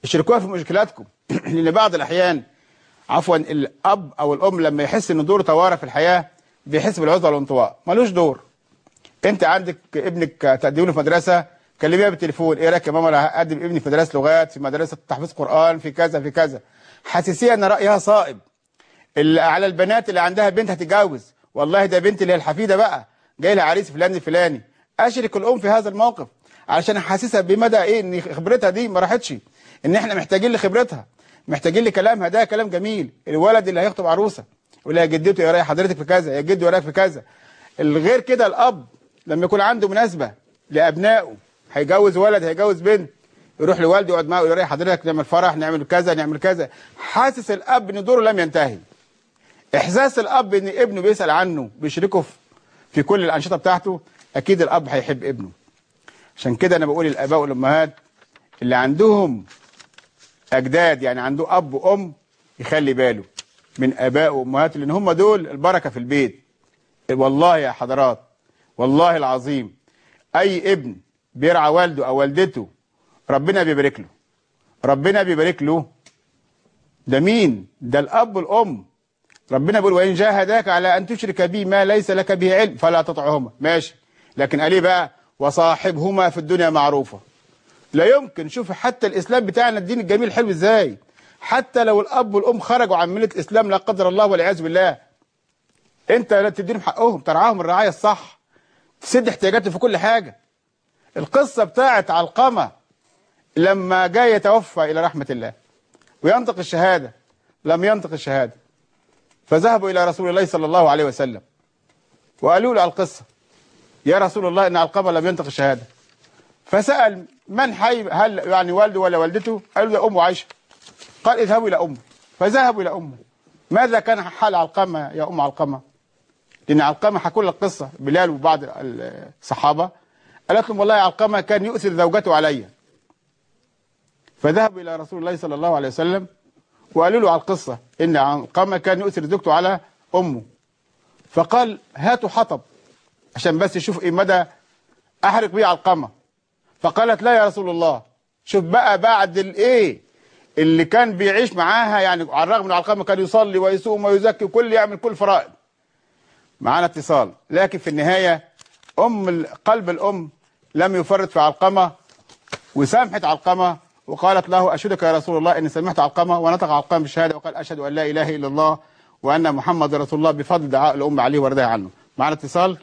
اشركوها في مشكلاتكم لان بعض الاحيان عفوا الاب او الام لما يحس ان دوره توارى في الحياه بيحس بالعزله والانطواء ملوش دور انت عندك ابنك تقدمه في مدرسه كلميها بالتليفون ايه رايك يا ماما انا هقدم ابني في مدرسه لغات في مدرسه تحفيظ قران في كذا في كذا حساسيه ان رايها صائب اللي على البنات اللي عندها بنت هتتجوز والله ده بنت اللي هي الحفيده بقى جاي لها عريس فلان الفلاني اشرك الام في هذا الموقف علشان احسسها بمدى ايه ان خبرتها دي ما راحتش ان احنا محتاجين لخبرتها محتاجين لكلامها ده كلام جميل الولد اللي هيخطب عروسه يقول لها يا جدته يا راي حضرتك في كذا يا جدو وراك في كذا الغير كده الاب لما يكون عنده مناسبه لابنائه هيجوز ولد هيجوز بنت يروح لوالده يقعد معاه يقول له حضرتك نعمل فرح نعمل كذا نعمل كذا حاسس الاب ان دوره لم ينتهي احساس الاب ان ابنه بيسال عنه بيشركه في- في كل الانشطه بتاعته اكيد الاب هيحب ابنه عشان كده انا بقول للاباء والامهات اللي عندهم اجداد يعني عنده اب وام يخلي باله من اباء وامهات لان هم دول البركه في البيت والله يا حضرات والله العظيم اي ابن بيرعى والده او والدته ربنا بيبارك له ربنا بيبارك له ده مين ده الاب والام ربنا بيقول وان جاهداك على ان تشرك بي ما ليس لك به علم فلا تطعهما ماشي لكن قال ايه بقى وصاحبهما في الدنيا معروفه لا يمكن شوف حتى الاسلام بتاعنا الدين الجميل حلو ازاي حتى لو الاب والام خرجوا عن مله الاسلام لا قدر الله والعياذ بالله انت لا تديهم حقهم ترعاهم الرعايه الصح تسد احتياجاتهم في كل حاجه القصه بتاعت علقمه لما جاء يتوفى الى رحمه الله وينطق الشهاده لم ينطق الشهاده فذهبوا الى رسول الله صلى الله عليه وسلم وقالوا له القصه يا رسول الله ان علقمه لم ينطق الشهاده فسال من حي هل يعني والده ولا والدته قالوا ده امه عائشه قال اذهبوا الى امه فذهبوا الى امه ماذا كان حال علقمه يا ام علقمه لان علقمه حكوا لك قصه بلال وبعض الصحابه قالت لهم والله علقمه كان يؤثر زوجته علي فذهبوا الى رسول الله صلى الله عليه وسلم وقالوا له على القصه ان علقمه كان يؤثر زوجته على امه فقال هاتوا حطب عشان بس يشوف ايه مدى احرق بيه علقمه فقالت لا يا رسول الله شوف بقى بعد الايه اللي كان بيعيش معاها يعني على الرغم من علقمه كان يصلي ويصوم ويزكي وكل يعمل كل فرائض معانا اتصال لكن في النهايه ام ال- قلب الام لم يفرط في علقمه وسامحت علقمه وقالت له اشهدك يا رسول الله اني سمحت علقمه ونطق علقمه بالشهاده وقال اشهد ان لا اله الا الله وان محمد رسول الله بفضل دعاء الام عليه ورضاها عنه معنا اتصال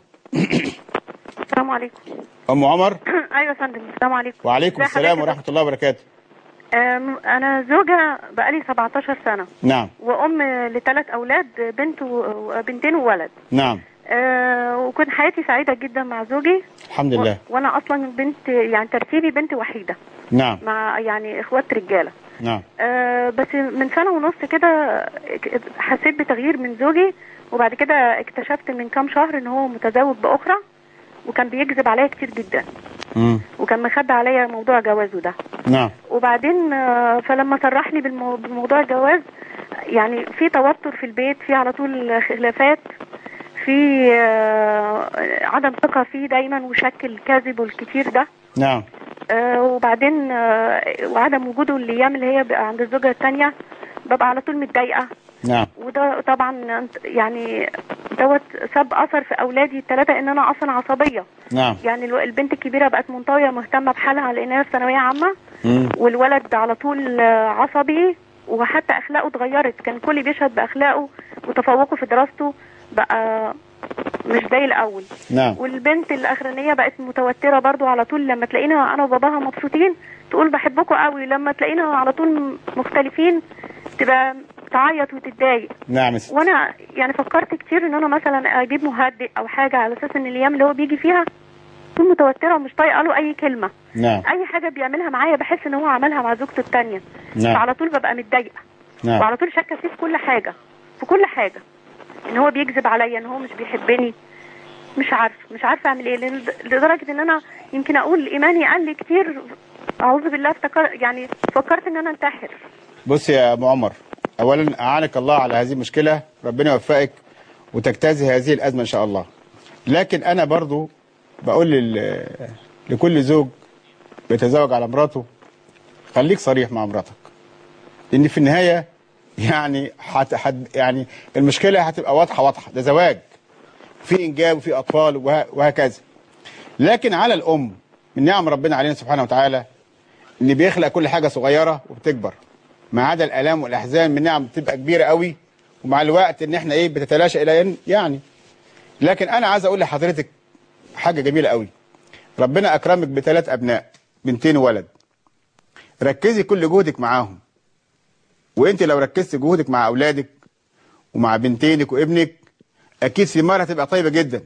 السلام عليكم ام عمر ايوه يا فندم السلام عليكم وعليكم ازي السلام حضرتك؟ ورحمه الله وبركاته أم، انا زوجة بقالي 17 سنة نعم وام لثلاث اولاد بنت و- وبنتين وولد نعم أه وكنت حياتي سعيدة جدا مع زوجي الحمد لله وانا اصلا بنت يعني ترتيبي بنت وحيدة نعم مع يعني اخوات رجالة نعم أه بس من سنة ونص كده حسيت بتغيير من زوجي وبعد كده اكتشفت من كام شهر ان هو متزوج باخرى وكان بيكذب عليا كتير جدا مم. وكان مخبي عليا موضوع جوازه ده نعم وبعدين آه، فلما صرحني بالمو- بموضوع الجواز يعني في توتر في البيت في على طول خلافات في آه، عدم ثقة فيه دايما وشك الكذب والكتير ده نعم آه، وبعدين آه، وعدم وجوده الايام اللي هي بقى عند الزوجة التانية ببقى على طول متضايقة نعم وده طبعا يعني دوت ساب اثر في اولادي الثلاثة ان انا اصلا عصبية نعم يعني الو- البنت الكبيرة بقت منطوية مهتمة بحالها لانها في ثانوية عامة مم. والولد على طول آه، عصبي وحتى اخلاقه اتغيرت كان كل بيشهد باخلاقه وتفوقه في دراسته بقى مش زي الاول نعم والبنت الاخرانيه بقت متوتره برضو على طول لما تلاقينا انا وباباها مبسوطين تقول بحبكم قوي لما تلاقينا على طول مختلفين تبقى تعيط وتتضايق نعم يا ست. وانا يعني فكرت كتير ان انا مثلا اجيب مهدئ او حاجه على اساس ان الايام اللي هو بيجي فيها تكون متوتره ومش طايقه له اي كلمه نعم اي حاجه بيعملها معايا بحس ان هو عملها مع زوجته التانية نعم. فعلى طول ببقى متضايقه نعم وعلى طول شاكه فيه في كل حاجه في كل حاجه ان هو بيكذب عليا ان هو مش بيحبني مش عارف مش عارفه اعمل ايه لأن- لدرجه ان انا يمكن اقول ايماني قل لي كتير اعوذ بالله افتكر يعني فكرت ان انا انتحر بص يا ام عمر اولا اعانك الله على هذه المشكله ربنا يوفقك وتجتازي هذه الازمه ان شاء الله لكن انا برضو بقول لل... لكل زوج بيتزوج على مراته خليك صريح مع مراتك لان في النهايه يعني حت حد يعني المشكله هتبقى واضحه واضحه ده زواج في انجاب وفي اطفال وه- وهكذا لكن على الام من نعم ربنا علينا سبحانه وتعالى ان بيخلق كل حاجه صغيره وبتكبر ما عدا الالام والاحزان من نعم بتبقى كبيره قوي ومع الوقت ان احنا ايه بتتلاشى الى ان يعني لكن انا عايز اقول لحضرتك حاجه جميله قوي ربنا اكرمك بثلاث ابناء بنتين وولد ركزي كل جهدك معاهم وانت لو ركزت جهدك مع اولادك ومع بنتينك وابنك اكيد ثمارها هتبقى طيبه جدا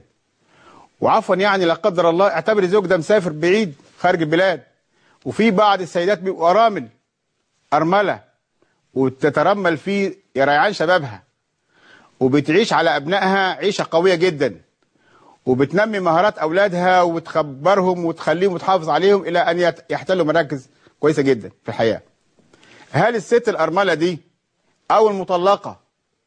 وعفوا يعني لا قدر الله اعتبر الزوج ده مسافر بعيد خارج البلاد وفي بعض السيدات بيبقوا ارامل ارمله وتترمل في ريعان شبابها وبتعيش على ابنائها عيشه قويه جدا وبتنمي مهارات اولادها وتخبرهم وتخليهم وتحافظ عليهم الى ان يت- يحتلوا مراكز كويسه جدا في الحياه. هل الست الارمله دي او المطلقه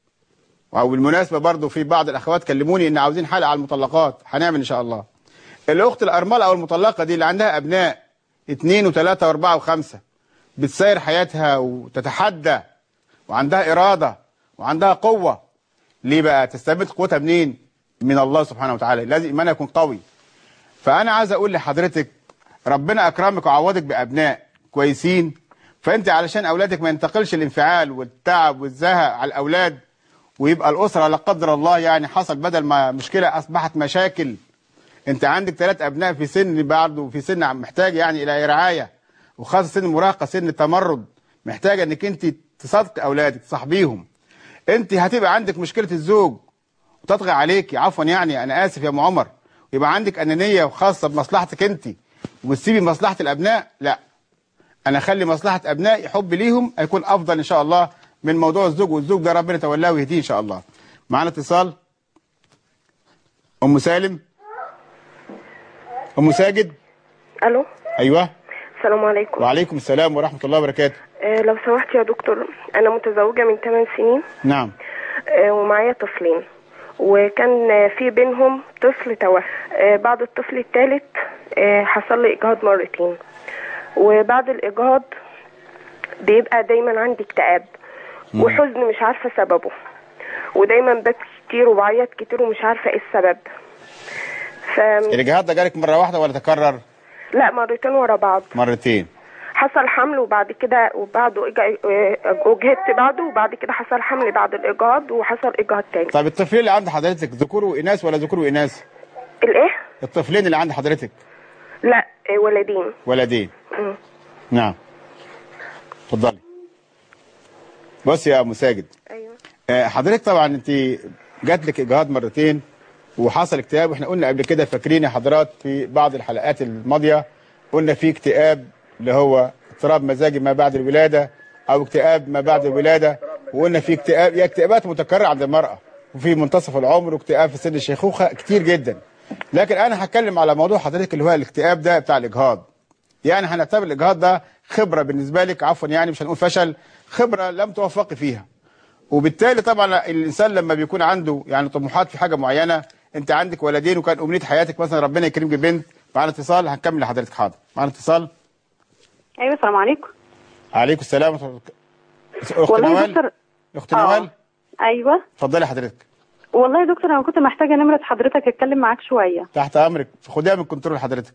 او بالمناسبه برضو في بعض الاخوات كلموني ان عاوزين حلقه على المطلقات هنعمل ان شاء الله. الاخت الارمله او المطلقه دي اللي عندها ابناء اثنين وثلاثه واربعه وخمسه بتسير حياتها وتتحدى وعندها اراده وعندها قوه ليه بقى تستمد قوتها منين من الله سبحانه وتعالى لازم ايمانها يكون قوي فانا عايز اقول لحضرتك ربنا اكرمك وعوضك بابناء كويسين فانت علشان اولادك ما ينتقلش الانفعال والتعب والزهق على الاولاد ويبقى الاسره لا قدر الله يعني حصل بدل ما مشكله اصبحت مشاكل انت عندك ثلاث ابناء في سن برضه في سن محتاج يعني الى رعايه وخاصه سن المراهقه سن التمرد محتاجه انك انت تصادقي اولادك تصاحبيهم انت هتبقى عندك مشكله الزوج وتطغى عليك عفوا يعني انا اسف يا ام عمر يبقى عندك انانيه وخاصه بمصلحتك انت وتسيبي مصلحه الابناء لا انا اخلي مصلحه ابنائي حب ليهم هيكون افضل ان شاء الله من موضوع الزوج والزوج ده ربنا يتولاه ويهديه ان شاء الله معانا اتصال ام سالم ام ساجد الو ايوه السلام عليكم وعليكم السلام ورحمه الله وبركاته آه لو سمحت يا دكتور انا متزوجه من 8 سنين نعم آه ومعايا طفلين وكان آه، في بينهم طفل توفى آه بعد الطفل الثالث آه حصل لي اجهاض مرتين وبعد الاجهاض بيبقى دايما عندي اكتئاب مم. وحزن مش عارفه سببه ودايما ببكي كتير وبعيط كتير ومش عارفه ايه السبب ف الاجهاض ده جالك مره واحده ولا تكرر لا مرتين ورا بعض مرتين حصل حمل وبعد كده وبعده إجا- آه، وجهدت بعده وبعد كده حصل حمل بعد الإجهاض وحصل إجهاض تاني طيب الطفلين اللي عند حضرتك ذكور واناث ولا ذكور واناث الإيه؟ الطفلين اللي عند حضرتك لا آه، ولدين ولدين مم. نعم اتفضلي بص يا ام ساجد أيوه آه، حضرتك طبعا انت جات لك اجهاض مرتين وحصل اكتئاب واحنا قلنا قبل كده فاكرين يا حضرات في بعض الحلقات الماضيه قلنا في اكتئاب اللي هو اضطراب مزاجي ما بعد الولاده او اكتئاب ما بعد الولاده وقلنا في اكتئاب هي اكتئابات متكرره عند المراه وفي منتصف العمر واكتئاب في سن الشيخوخه كتير جدا لكن انا هتكلم على موضوع حضرتك اللي هو الاكتئاب ده بتاع الاجهاض يعني هنعتبر الاجهاض ده خبره بالنسبه لك عفوا يعني مش هنقول فشل خبره لم توفقي فيها وبالتالي طبعا الانسان لما بيكون عنده يعني طموحات في حاجه معينه انت عندك ولدين وكان امنيه حياتك مثلا ربنا يكرمك ببنت معانا اتصال هنكمل لحضرتك حاضر معانا اتصال ايوه السلام عليكم عليكم السلام ورحمه الله اخت والله يا نوال دكتور اخت نوال ايوه اتفضلي حضرتك والله يا دكتور انا كنت محتاجه نمره حضرتك اتكلم معاك شويه تحت امرك خديها من كنترول حضرتك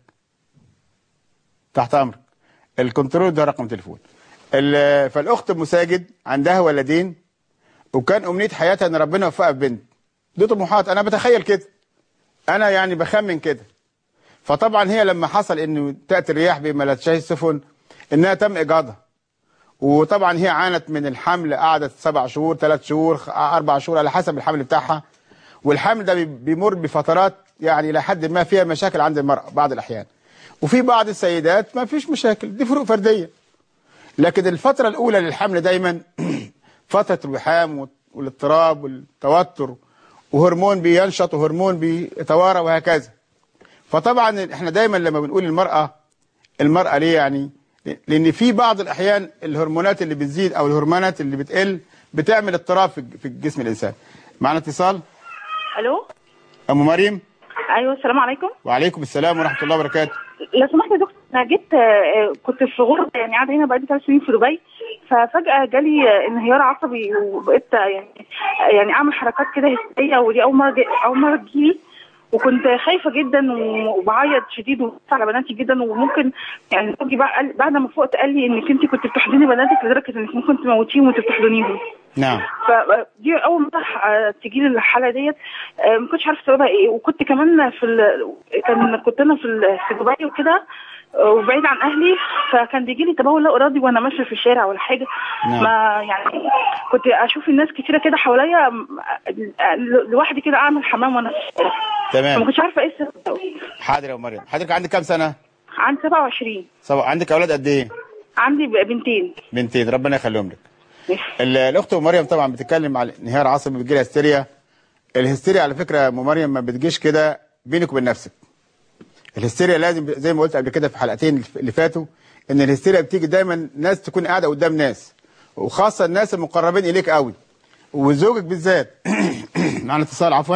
تحت امرك الكنترول ده رقم تليفون ال- فالاخت ام ساجد عندها ولدين وكان امنيه حياتها ان ربنا يوفقها ببنت دي طموحات انا بتخيل كده انا يعني بخمن كده فطبعا هي لما حصل انه تاتي الرياح بما لا تشتهي السفن انها تم اجهاضها وطبعا هي عانت من الحمل قعدت سبع شهور ثلاث شهور خ- اربع شهور على حسب الحمل بتاعها والحمل ده بي- بيمر بفترات يعني الى حد ما فيها مشاكل عند المراه بعض الاحيان وفي بعض السيدات ما فيش مشاكل دي فروق فرديه لكن الفتره الاولى للحمل دايما فتره الوحام والاضطراب والتوتر وهرمون بينشط وهرمون بيتوارى وهكذا فطبعا احنا دايما لما بنقول المراه المراه ليه يعني لان في بعض الاحيان الهرمونات اللي بتزيد او الهرمونات اللي بتقل بتعمل اضطراب في في جسم الانسان معنا اتصال الو ام مريم ايوه السلام عليكم وعليكم السلام ورحمه الله وبركاته لو سمحت يا دكتور انا جيت آه، كنت في غربه يعني قاعده هنا بقالي ثلاث سنين في دبي ففجاه جالي آه، انهيار عصبي وبقيت آه، يعني يعني اعمل حركات كده هستيريه ودي اول مره جي- اول مره تجيلي وكنت خايفه جدا وبعيط شديد وبص على بناتي جدا وممكن يعني زوجي بقى قال بعد ما فقت قال لي انك انت كنت بتحضني بناتك لدرجه انك ممكن تموتيهم وانت بتحضنيهم نعم فدي اول مره آه، تجي لي الحاله ديت آه، ما كنتش عارفه سببها ايه وكنت كمان في ال... كان كنت انا في ال... في دبي وكده آه، وبعيد عن اهلي فكان بيجي لي تبول لا ارادي وانا ماشيه في الشارع ولا حاجه نعم. ما يعني كنت اشوف الناس كتيره كده حواليا م- آه، لوحدي كده اعمل حمام وانا في الشارع تمام. فما كنتش عارفه ايه السبب دوت. حاضر يا أم مريم حضرتك عندك كام سنه عندي 27 سبع عندك اولاد قد ايه عندي ب- بنتين بنتين ربنا يخليهم لك ال- الاخت ام مريم طبعا بتتكلم على انهيار عصبي بتجي لها هستيريا الهستيريا على فكره يا ام مريم ما بتجيش كده بينك وبين نفسك الهستيريا لازم زي ما قلت قبل كده في حلقتين اللي فاتوا ان الهستيريا بتيجي دايما ناس تكون قاعده قدام ناس وخاصه الناس المقربين اليك قوي وزوجك بالذات معنا اتصال عفوا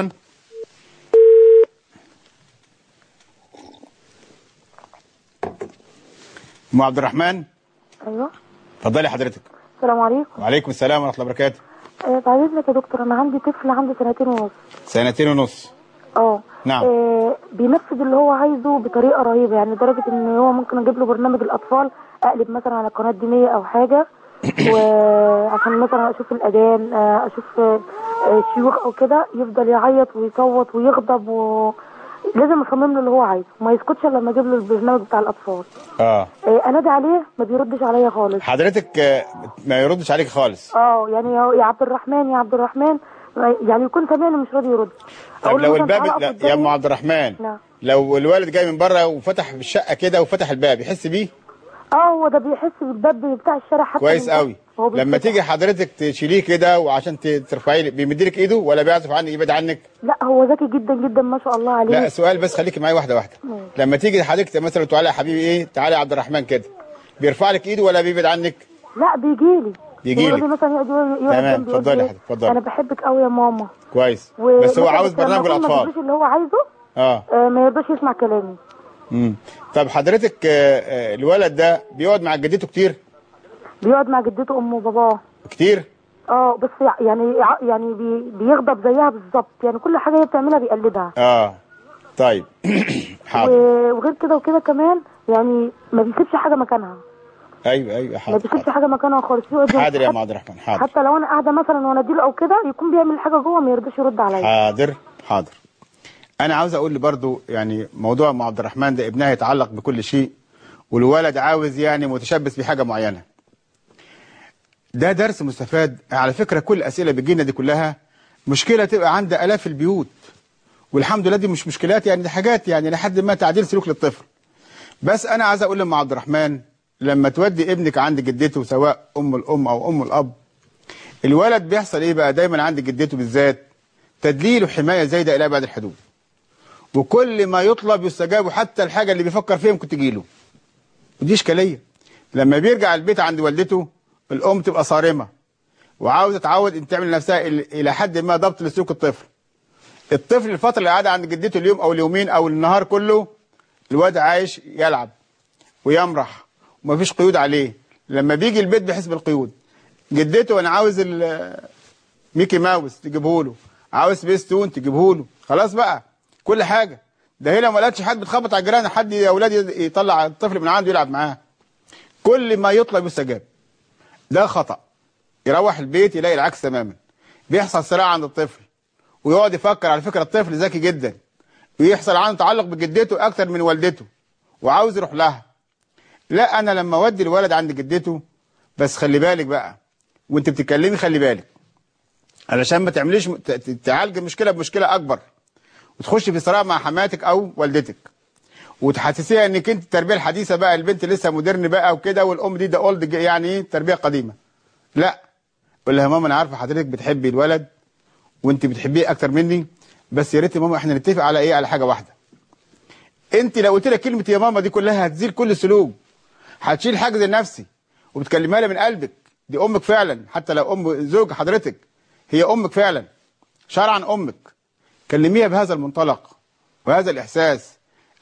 ام عبد الرحمن ايوه اتفضلي حضرتك السلام عليكم وعليكم السلام ورحمه الله وبركاته آه، بعد اذنك يا دكتور انا عندي طفل عنده سنتين ونص سنتين ونص اه نعم. آه، بينفذ اللي هو عايزه بطريقه رهيبه يعني لدرجه ان هو ممكن اجيب له برنامج الاطفال اقلب مثلا على قناه دينيه او حاجه وعشان مثلا اشوف الاذان آه، اشوف آه، آه، شيوخ او كده يفضل يعيط ويصوت ويغضب و لازم اصمم له اللي هو عايزه ما يسكتش الا لما اجيب له البرنامج بتاع الاطفال اه آه، انادي عليه ما بيردش عليا خالص حضرتك آه، ما يردش عليك خالص اه يعني هو يا عبد الرحمن يا عبد الرحمن يعني يكون سامعني مش راضي يرد طب أقول له لو مثلا الباب تعالى لا أقف يا قدامي. ام عبد الرحمن نعم. لو الوالد جاي من بره وفتح الشقه كده وفتح الباب يحس بيه اه هو ده بيحس بالباب بتاع الشارع حتى كويس من تحت. قوي هو لما بيتفتح. تيجي حضرتك تشيليه كده وعشان ت- ترفعيه لي- بيمدلك ايده ولا بيعزف عنك يبعد عنك لا هو ذكي جدا جدا ما شاء الله عليه لا سؤال بس خليكي معايا واحده واحده مم. لما تيجي حضرتك مثلا تقول يا حبيبي ايه تعالى يا عبد الرحمن كده بيرفع لك ايده ولا بيبعد عنك لا بيجيلي بيجيلك. يقول لي مثلا يقعد يقعد يقعد تمام، جنبي يقول اتفضلي لي يا حبيبي، اتفضلي. انا بحبك قوي يا ماما كويس و- بس هو مثلا عاوز لما برنامج أكون ما الاطفال اديتلوش اللي هو عايزه اه آه ما يرضاش يسمع كلامي امم طب حضرتك آه، آه، الولد ده بيقعد مع جدته كتير بيقعد مع جدته امه وباباه كتير اه بس يعني يعني بي بيغضب زيها بالظبط يعني كل حاجه هي بتعملها بيقلدها اه طيب حاضر و- وغير كده وكده كمان يعني ما بيسيبش حاجه مكانها ايوه ايوه ما حاضر بيسيبش حاجه مكانها خالص يقعد حاضر يا حتى- ام عبد الرحمن حاضر حتى لو انا قاعده مثلا وانا اديله او كده يكون بيعمل حاجه جوه ما يرضاش يرد عليا حاضر حاضر انا عاوز اقول برضو يعني موضوع ام عبد الرحمن ده ابنها يتعلق بكل شيء والولد عاوز يعني متشبث بحاجه معينه ده درس مستفاد على فكره كل الاسئله بتجينا دي كلها مشكله تبقى عند الاف البيوت والحمد لله دي مش مشكلات يعني دي حاجات يعني لحد ما تعديل سلوك للطفل بس انا عايز اقول لام عبد الرحمن لما تودي ابنك عند جدته سواء ام الام او ام الاب الولد بيحصل ايه بقى دايما عند جدته بالذات تدليل وحمايه زايده الى ابعد الحدود وكل ما يطلب يستجاب حتى الحاجه اللي بيفكر فيها ممكن تجيله ودي اشكاليه لما بيرجع البيت عند والدته الام تبقى صارمه وعاوزه تعود ان تعمل نفسها إل- الى حد ما ضبط لسلوك الطفل الطفل الفتره اللي قاعده عند جدته اليوم او اليومين او النهار كله الواد عايش يلعب ويمرح ومفيش قيود عليه لما بيجي البيت بيحس بالقيود جدته انا عاوز ال- ميكي ماوس تجيبه له عاوز سبيس تون تجيبه له خلاص بقى كل حاجه ده هي لو ما لقتش حد بتخبط على الجيران حد يا اولاد يطلع الطفل من عنده يلعب معاه كل ما يطلب يستجاب ده خطأ يروح البيت يلاقي العكس تماما بيحصل صراع عند الطفل ويقعد يفكر على فكره الطفل ذكي جدا ويحصل عنده تعلق بجدته اكتر من والدته وعاوز يروح لها لا انا لما اودي الولد عند جدته بس خلي بالك بقى وانت بتتكلمي خلي بالك علشان ما تعمليش ت- ت- تعالج المشكله بمشكله اكبر وتخش في صراع مع حماتك او والدتك وتحسسيها انك انت التربيه الحديثه بقى البنت لسه مودرن بقى وكده والام دي ده اولد يعني ايه تربيه قديمه لا قول لها يا ماما انا عارفه حضرتك بتحبي الولد وانت بتحبيه اكتر مني بس يا ريت يا ماما احنا نتفق على ايه على حاجه واحده انت لو قلت لها كلمه يا ماما دي كلها هتزيل كل سلوك هتشيل حاجز النفسي وبتكلمها لها من قلبك دي امك فعلا حتى لو ام زوج حضرتك هي امك فعلا شرعا امك كلميها بهذا المنطلق وهذا الاحساس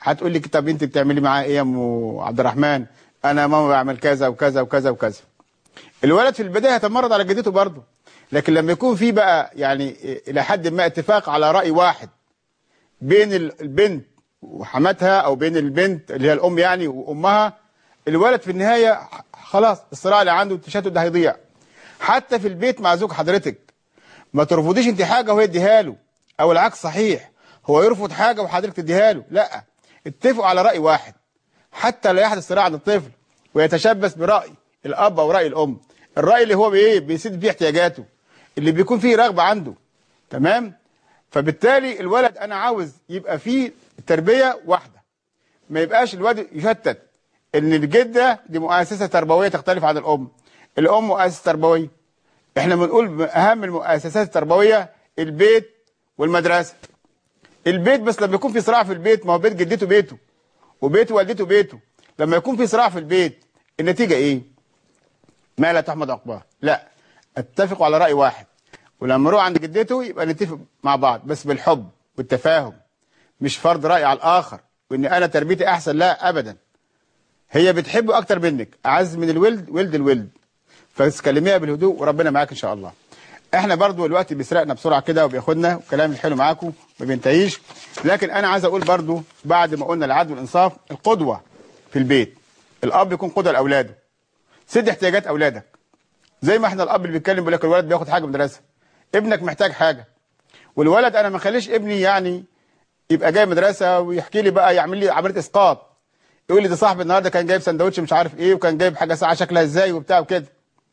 هتقول لي طب انت بتعملي معاه ايه يا ام عبد الرحمن انا ماما بعمل كذا وكذا وكذا وكذا الولد في البدايه هيتمرد على جدته برضه لكن لما يكون في بقى يعني الى حد ما اتفاق على راي واحد بين ال- البنت وحماتها او بين البنت اللي هي الام يعني وامها الولد في النهايه خلاص الصراع اللي عنده التشتت ده هيضيع حتى في البيت مع زوج حضرتك ما ترفضيش انت حاجه وهي تديها له او العكس صحيح هو يرفض حاجه وحضرتك تديها له لا اتفقوا على راي واحد حتى لا يحدث صراع عند الطفل ويتشبث براي الاب او راي الام الراي اللي هو بايه بيسد فيه احتياجاته اللي بيكون فيه رغبه عنده تمام فبالتالي الولد انا عاوز يبقى فيه تربيه واحده ما يبقاش الولد يشتت ان الجده دي مؤسسه تربويه تختلف عن الام الام مؤسسه تربويه احنا بنقول اهم المؤسسات التربويه البيت والمدرسه البيت بس لما يكون في صراع في البيت ما هو بيت جدته بيته وبيت والدته بيته لما يكون في صراع في البيت النتيجه ايه ما لا تحمد عقباها لا اتفقوا على راي واحد ولما نروح عند جدته يبقى نتفق مع بعض بس بالحب والتفاهم مش فرض راي على الاخر وان انا تربيتي احسن لا ابدا هي بتحبه اكتر منك اعز من الولد ولد الولد فتكلميها بالهدوء وربنا معاك ان شاء الله احنا برضو الوقت بيسرقنا بسرعه كده وبياخدنا والكلام الحلو معاكم ما بينتهيش لكن انا عايز اقول برضو بعد ما قلنا العدل والانصاف القدوه في البيت الاب يكون قدوه لاولاده سد احتياجات اولادك زي ما احنا الاب اللي بيتكلم بيقول لك الولد بياخد حاجه من المدرسه ابنك محتاج حاجه والولد انا ما اخليش ابني يعني يبقى جاي مدرسه ويحكي لي بقى يعمل لي عمليه اسقاط يقول لي ده صاحبي النهارده كان جايب سندوتش مش عارف ايه وكان جايب حاجه ساعه شكلها ازاي وبتاع وكده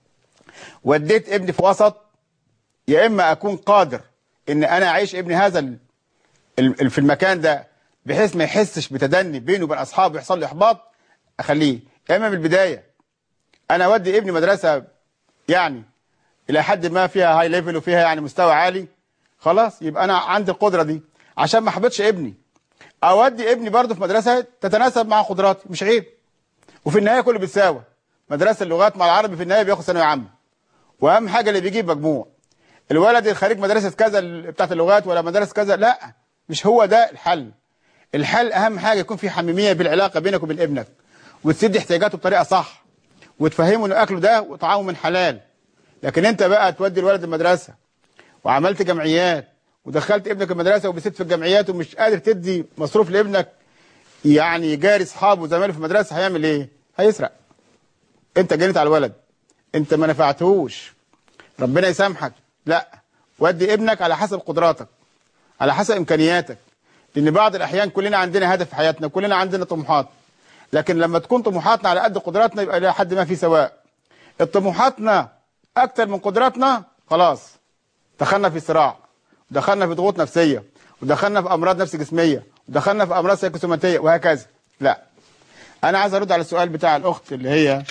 وديت ابني في وسط يا اما اكون قادر ان انا اعيش ابني هذا ال- ال- في المكان ده بحيث ما يحسش بتدني بينه وبين اصحابه يحصل له احباط اخليه يا اما من البدايه انا اودي ابني مدرسه يعني الى حد ما فيها هاي ليفل وفيها يعني مستوى عالي خلاص يبقى انا عندي القدره دي عشان ما احبطش ابني اودي ابني برضه في مدرسه تتناسب مع قدراتي مش عيب وفي النهايه كله بيتساوى مدرسه اللغات مع العربي في النهايه بياخد ثانويه عامه واهم حاجه اللي بيجيب مجموع الولد الخريج مدرسه كذا ال- بتاعت اللغات ولا مدرسه كذا لا مش هو ده الحل الحل اهم حاجه يكون في حميميه بالعلاقه بينك وبين ابنك وتسد احتياجاته بطريقه صح وتفهمه انه اكله ده وطعامه من حلال لكن انت بقى تودي الولد المدرسه وعملت جمعيات ودخلت ابنك المدرسه وبست في الجمعيات ومش قادر تدي مصروف لابنك يعني جاري اصحابه وزمايله في المدرسه هيعمل ايه؟ هيسرق انت جريت على الولد انت ما نفعتهوش ربنا يسامحك لا ودي ابنك على حسب قدراتك على حسب امكانياتك لان بعض الاحيان كلنا عندنا هدف في حياتنا كلنا عندنا طموحات لكن لما تكون طموحاتنا على قد قدراتنا يبقى الى حد ما في سواء الطموحاتنا اكتر من قدراتنا خلاص دخلنا في صراع ودخلنا في ضغوط نفسيه ودخلنا في امراض نفس جسميه ودخلنا في امراض سيكوسوماتيه وهكذا لا انا عايز ارد على السؤال بتاع الاخت اللي هي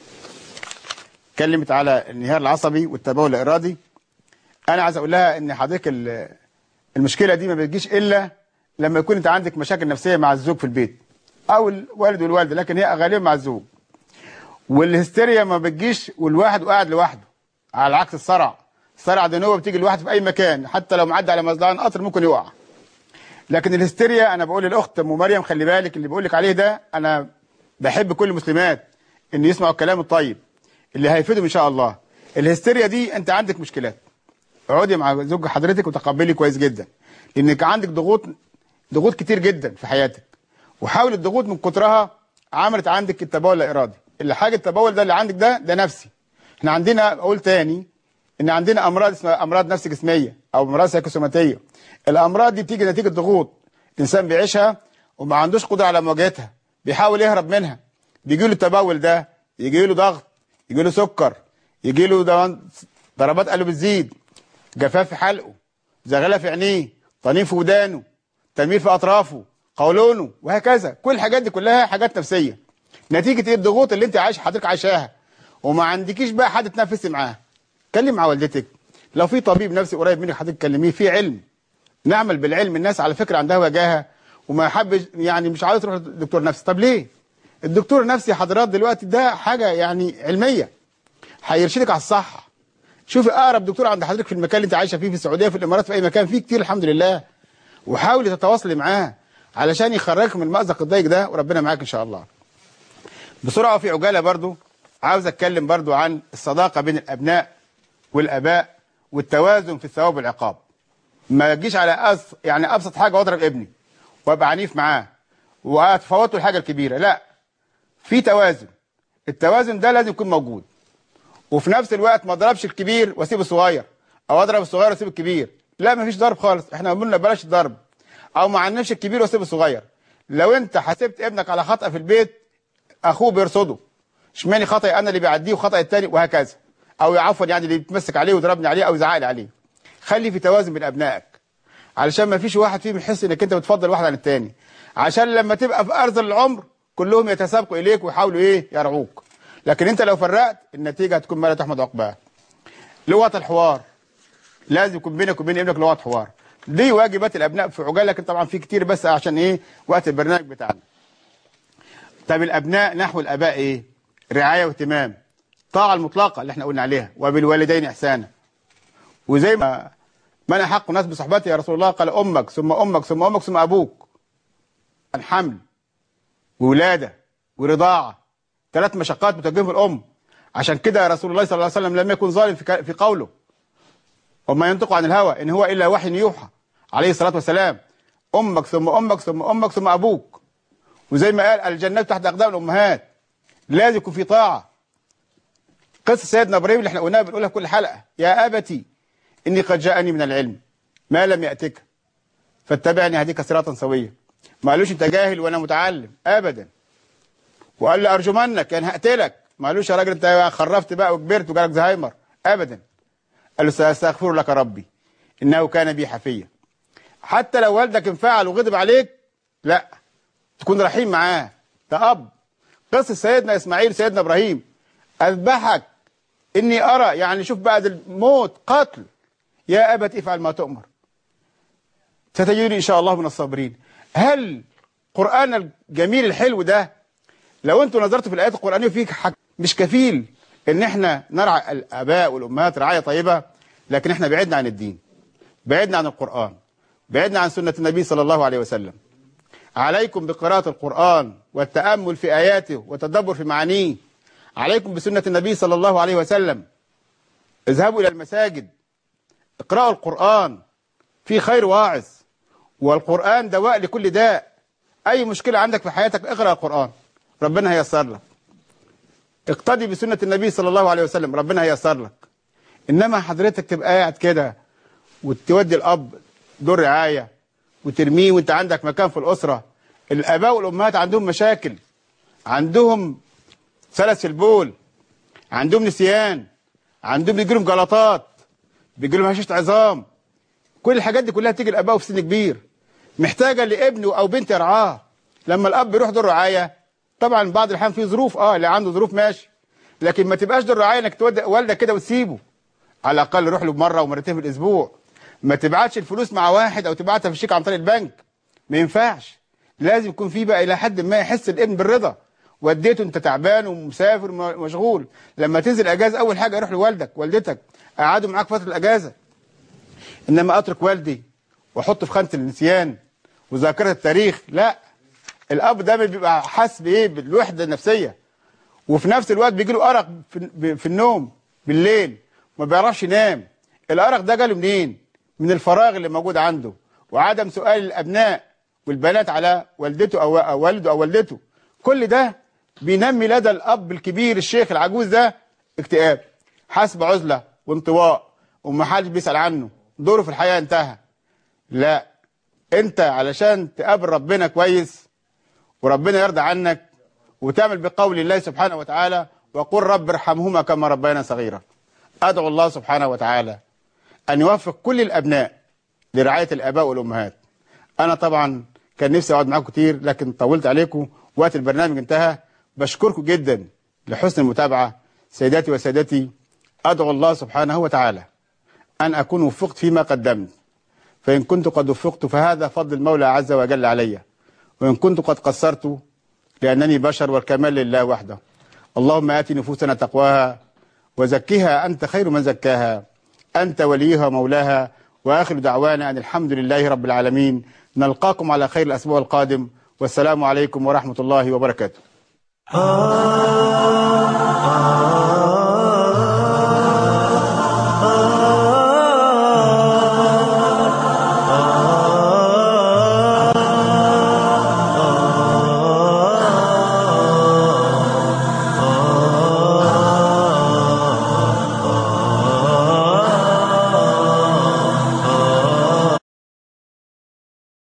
اتكلمت على الانهيار العصبي والتبول الارادي انا عايز اقول لها ان حضرتك ال- المشكله دي ما بتجيش الا لما يكون انت عندك مشاكل نفسيه مع الزوج في البيت او الوالد والوالده لكن هي غالبا مع الزوج والهستيريا ما بتجيش والواحد قاعد لوحده على عكس الصرع الصرع ده نوبه بتيجي لوحده في اي مكان حتى لو معدي على مزرعه قطر ممكن يقع لكن الهستيريا انا بقول للاخت ام مريم خلي بالك اللي بقول لك عليه ده انا بحب كل المسلمات ان يسمعوا الكلام الطيب اللي هيفيدهم ان شاء الله الهستيريا دي انت عندك مشكلات اقعدي مع زوج حضرتك وتقبلي كويس جدا لانك عندك ضغوط ضغوط كتير جدا في حياتك وحاول الضغوط من كترها عملت عندك التبول الارادي اللي حاجه التبول ده اللي عندك ده ده نفسي احنا عندنا اقول تاني ان عندنا امراض اسمها امراض نفس جسميه او امراض سيكوسوماتيه الامراض دي بتيجي نتيجه ضغوط الانسان بيعيشها وما عندوش قدره على مواجهتها بيحاول يهرب منها بيجي له التبول ده يجي له ضغط يجي له سكر يجي له ده- ضربات قلبه بتزيد جفاف في حلقه زغلله في عينيه طنين في ودانه تنميل في اطرافه قولونه وهكذا كل الحاجات دي كلها حاجات نفسيه نتيجه ايه الضغوط اللي انت عايش حضرتك عايشاها وما عندكيش بقى حد تنافسي معاه اتكلم مع والدتك لو في طبيب نفسي قريب منك حضرتك تكلميه في علم نعمل بالعلم الناس على فكره عندها وجاهه وما حبش يعني مش عايز تروح لدكتور نفسي طب ليه الدكتور النفسي حضرات دلوقتي ده حاجه يعني علميه هيرشدك على الصح شوفي اقرب دكتور عند حضرتك في المكان اللي انت عايشه فيه في السعوديه في الامارات في اي مكان فيه كتير الحمد لله وحاولي تتواصلي معاه علشان يخرجك من المأزق الضيق ده وربنا معاك ان شاء الله بسرعه وفي عجاله برضو عاوز اتكلم برضو عن الصداقه بين الابناء والاباء والتوازن في الثواب والعقاب ما يجيش على أس يعني ابسط حاجه واضرب ابني وابقى عنيف معاه واتفوته الحاجه الكبيره لا في توازن التوازن ده لازم يكون موجود وفي نفس الوقت ما اضربش الكبير واسيب الصغير او اضرب الصغير واسيب الكبير لا مفيش ضرب خالص احنا قلنا بلاش الضرب او ما عنفش الكبير واسيب الصغير لو انت حسبت ابنك على خطأ في البيت اخوه بيرصده اشمعنى خطأي انا اللي بيعديه وخطأ التاني وهكذا او عفوا يعني اللي بيتمسك عليه ويضربني عليه او يزعق لي عليه خلي في توازن بين ابنائك علشان ما فيش واحد فيهم يحس انك انت بتفضل واحد عن التاني عشان لما تبقى في ارذل العمر كلهم يتسابقوا اليك ويحاولوا ايه يرعوك لكن انت لو فرقت النتيجه هتكون ما لا تحمد عقباها لغه الحوار لازم يكون بينك وبين ابنك لغه حوار دي واجبات الابناء في عجاله لكن طبعا في كتير بس عشان ايه وقت البرنامج بتاعنا طب الابناء نحو الاباء ايه رعايه واهتمام طاعه المطلقه اللي احنا قلنا عليها وبالوالدين احسانا وزي ما من احق الناس بصحبتي يا رسول الله قال امك ثم امك ثم امك ثم ابوك الحمل وولاده ورضاعه ثلاث مشقات بتواجههم الام عشان كده يا رسول الله صلى الله عليه وسلم لم يكن ظالم في في قوله وما ينطق عن الهوى ان هو الا وحي يوحى عليه الصلاه والسلام امك ثم امك ثم امك ثم ابوك وزي ما قال الجنه تحت اقدام الامهات لازم يكون في طاعه قصه سيدنا ابراهيم اللي احنا قلناها بنقولها في كل حلقه يا ابتي اني قد جاءني من العلم ما لم ياتك فاتبعني هديك صراطا سويا ما قالوش انت جاهل وانا متعلم ابدا وقال لي ارجمنك يعني هقتلك ما قالوش يا راجل انت خرفت بقى وكبرت وجالك زهايمر ابدا قال له ساستغفر لك ربي انه كان بي حفيا حتى لو والدك انفعل وغضب عليك لا تكون رحيم معاه ده اب قصه سيدنا اسماعيل سيدنا ابراهيم اذبحك اني ارى يعني شوف بعد الموت قتل يا ابت افعل ما تؤمر ستجدني ان شاء الله من الصابرين هل قران الجميل الحلو ده لو انتوا نظرتوا في الايات القرانيه فيه حق مش كفيل ان احنا نرعى الاباء والامهات رعايه طيبه لكن احنا بعدنا عن الدين بعدنا عن القران بعدنا عن سنه النبي صلى الله عليه وسلم عليكم بقراءه القران والتامل في اياته والتدبر في معانيه عليكم بسنه النبي صلى الله عليه وسلم اذهبوا الى المساجد اقرأوا القرآن في خير واعظ والقرآن دواء لكل داء أي مشكلة عندك في حياتك اقرأ القرآن ربنا هيسر لك اقتدي بسنة النبي صلى الله عليه وسلم ربنا هيسر لك إنما حضرتك تبقى قاعد كده وتودي الأب دور رعاية وترميه وانت عندك مكان في الأسرة الآباء والأمهات عندهم مشاكل عندهم سلس البول عندهم نسيان عندهم بيجيلهم جلطات بيجي لهم هشاشه عظام كل الحاجات دي كلها تيجي الاباء في سن كبير محتاجه لابنه او بنت يرعاه لما الاب يروح دور رعايه طبعا بعض الاحيان في ظروف اه اللي عنده ظروف ماشي لكن ما تبقاش دور رعايه انك تودي والدك كده وتسيبه على الاقل روح له مره ومرتين في الاسبوع ما تبعتش الفلوس مع واحد او تبعتها في شيك عن طريق البنك ما ينفعش لازم يكون في بقى الى حد ما يحس الابن بالرضا وديته انت تعبان ومسافر ومشغول لما تنزل اجازه اول حاجه يروح لوالدك والدتك قعدوا معاك فتره الاجازه انما اترك والدي واحطه في خانه النسيان وذاكره التاريخ لا الاب ده بيبقى حاسس بايه بالوحده النفسيه وفي نفس الوقت بيجي له ارق في, في النوم بالليل ما بيعرفش ينام الارق ده جاله منين من الفراغ اللي موجود عنده وعدم سؤال الابناء والبنات على والدته او, أو والده او والدته كل ده بينمي لدى الاب الكبير الشيخ العجوز ده اكتئاب حاسس بعزله وانطواء ومحدش بيسال عنه دوره في الحياه انتهى لا انت علشان تقابل ربنا كويس وربنا يرضى عنك وتعمل بقول الله سبحانه وتعالى وقل رب ارحمهما كما ربيانا صغيرا ادعو الله سبحانه وتعالى ان يوفق كل الابناء لرعايه الاباء والامهات انا طبعا كان نفسي اقعد معاكم كتير لكن طولت عليكم وقت البرنامج انتهى بشكركم جدا لحسن المتابعه سيداتي وسادتي ادعو الله سبحانه وتعالى ان اكون وفقت فيما قدمت فان كنت قد وفقت فهذا فضل المولى عز وجل علي وان كنت قد قصرت لانني بشر والكمال لله وحده اللهم ات نفوسنا تقواها وزكها انت خير من زكاها انت وليها ومولاها وآخر دعوانا أن الحمد لله رب العالمين نلقاكم على خير الأسبوع القادم والسلام عليكم ورحمة الله وبركاته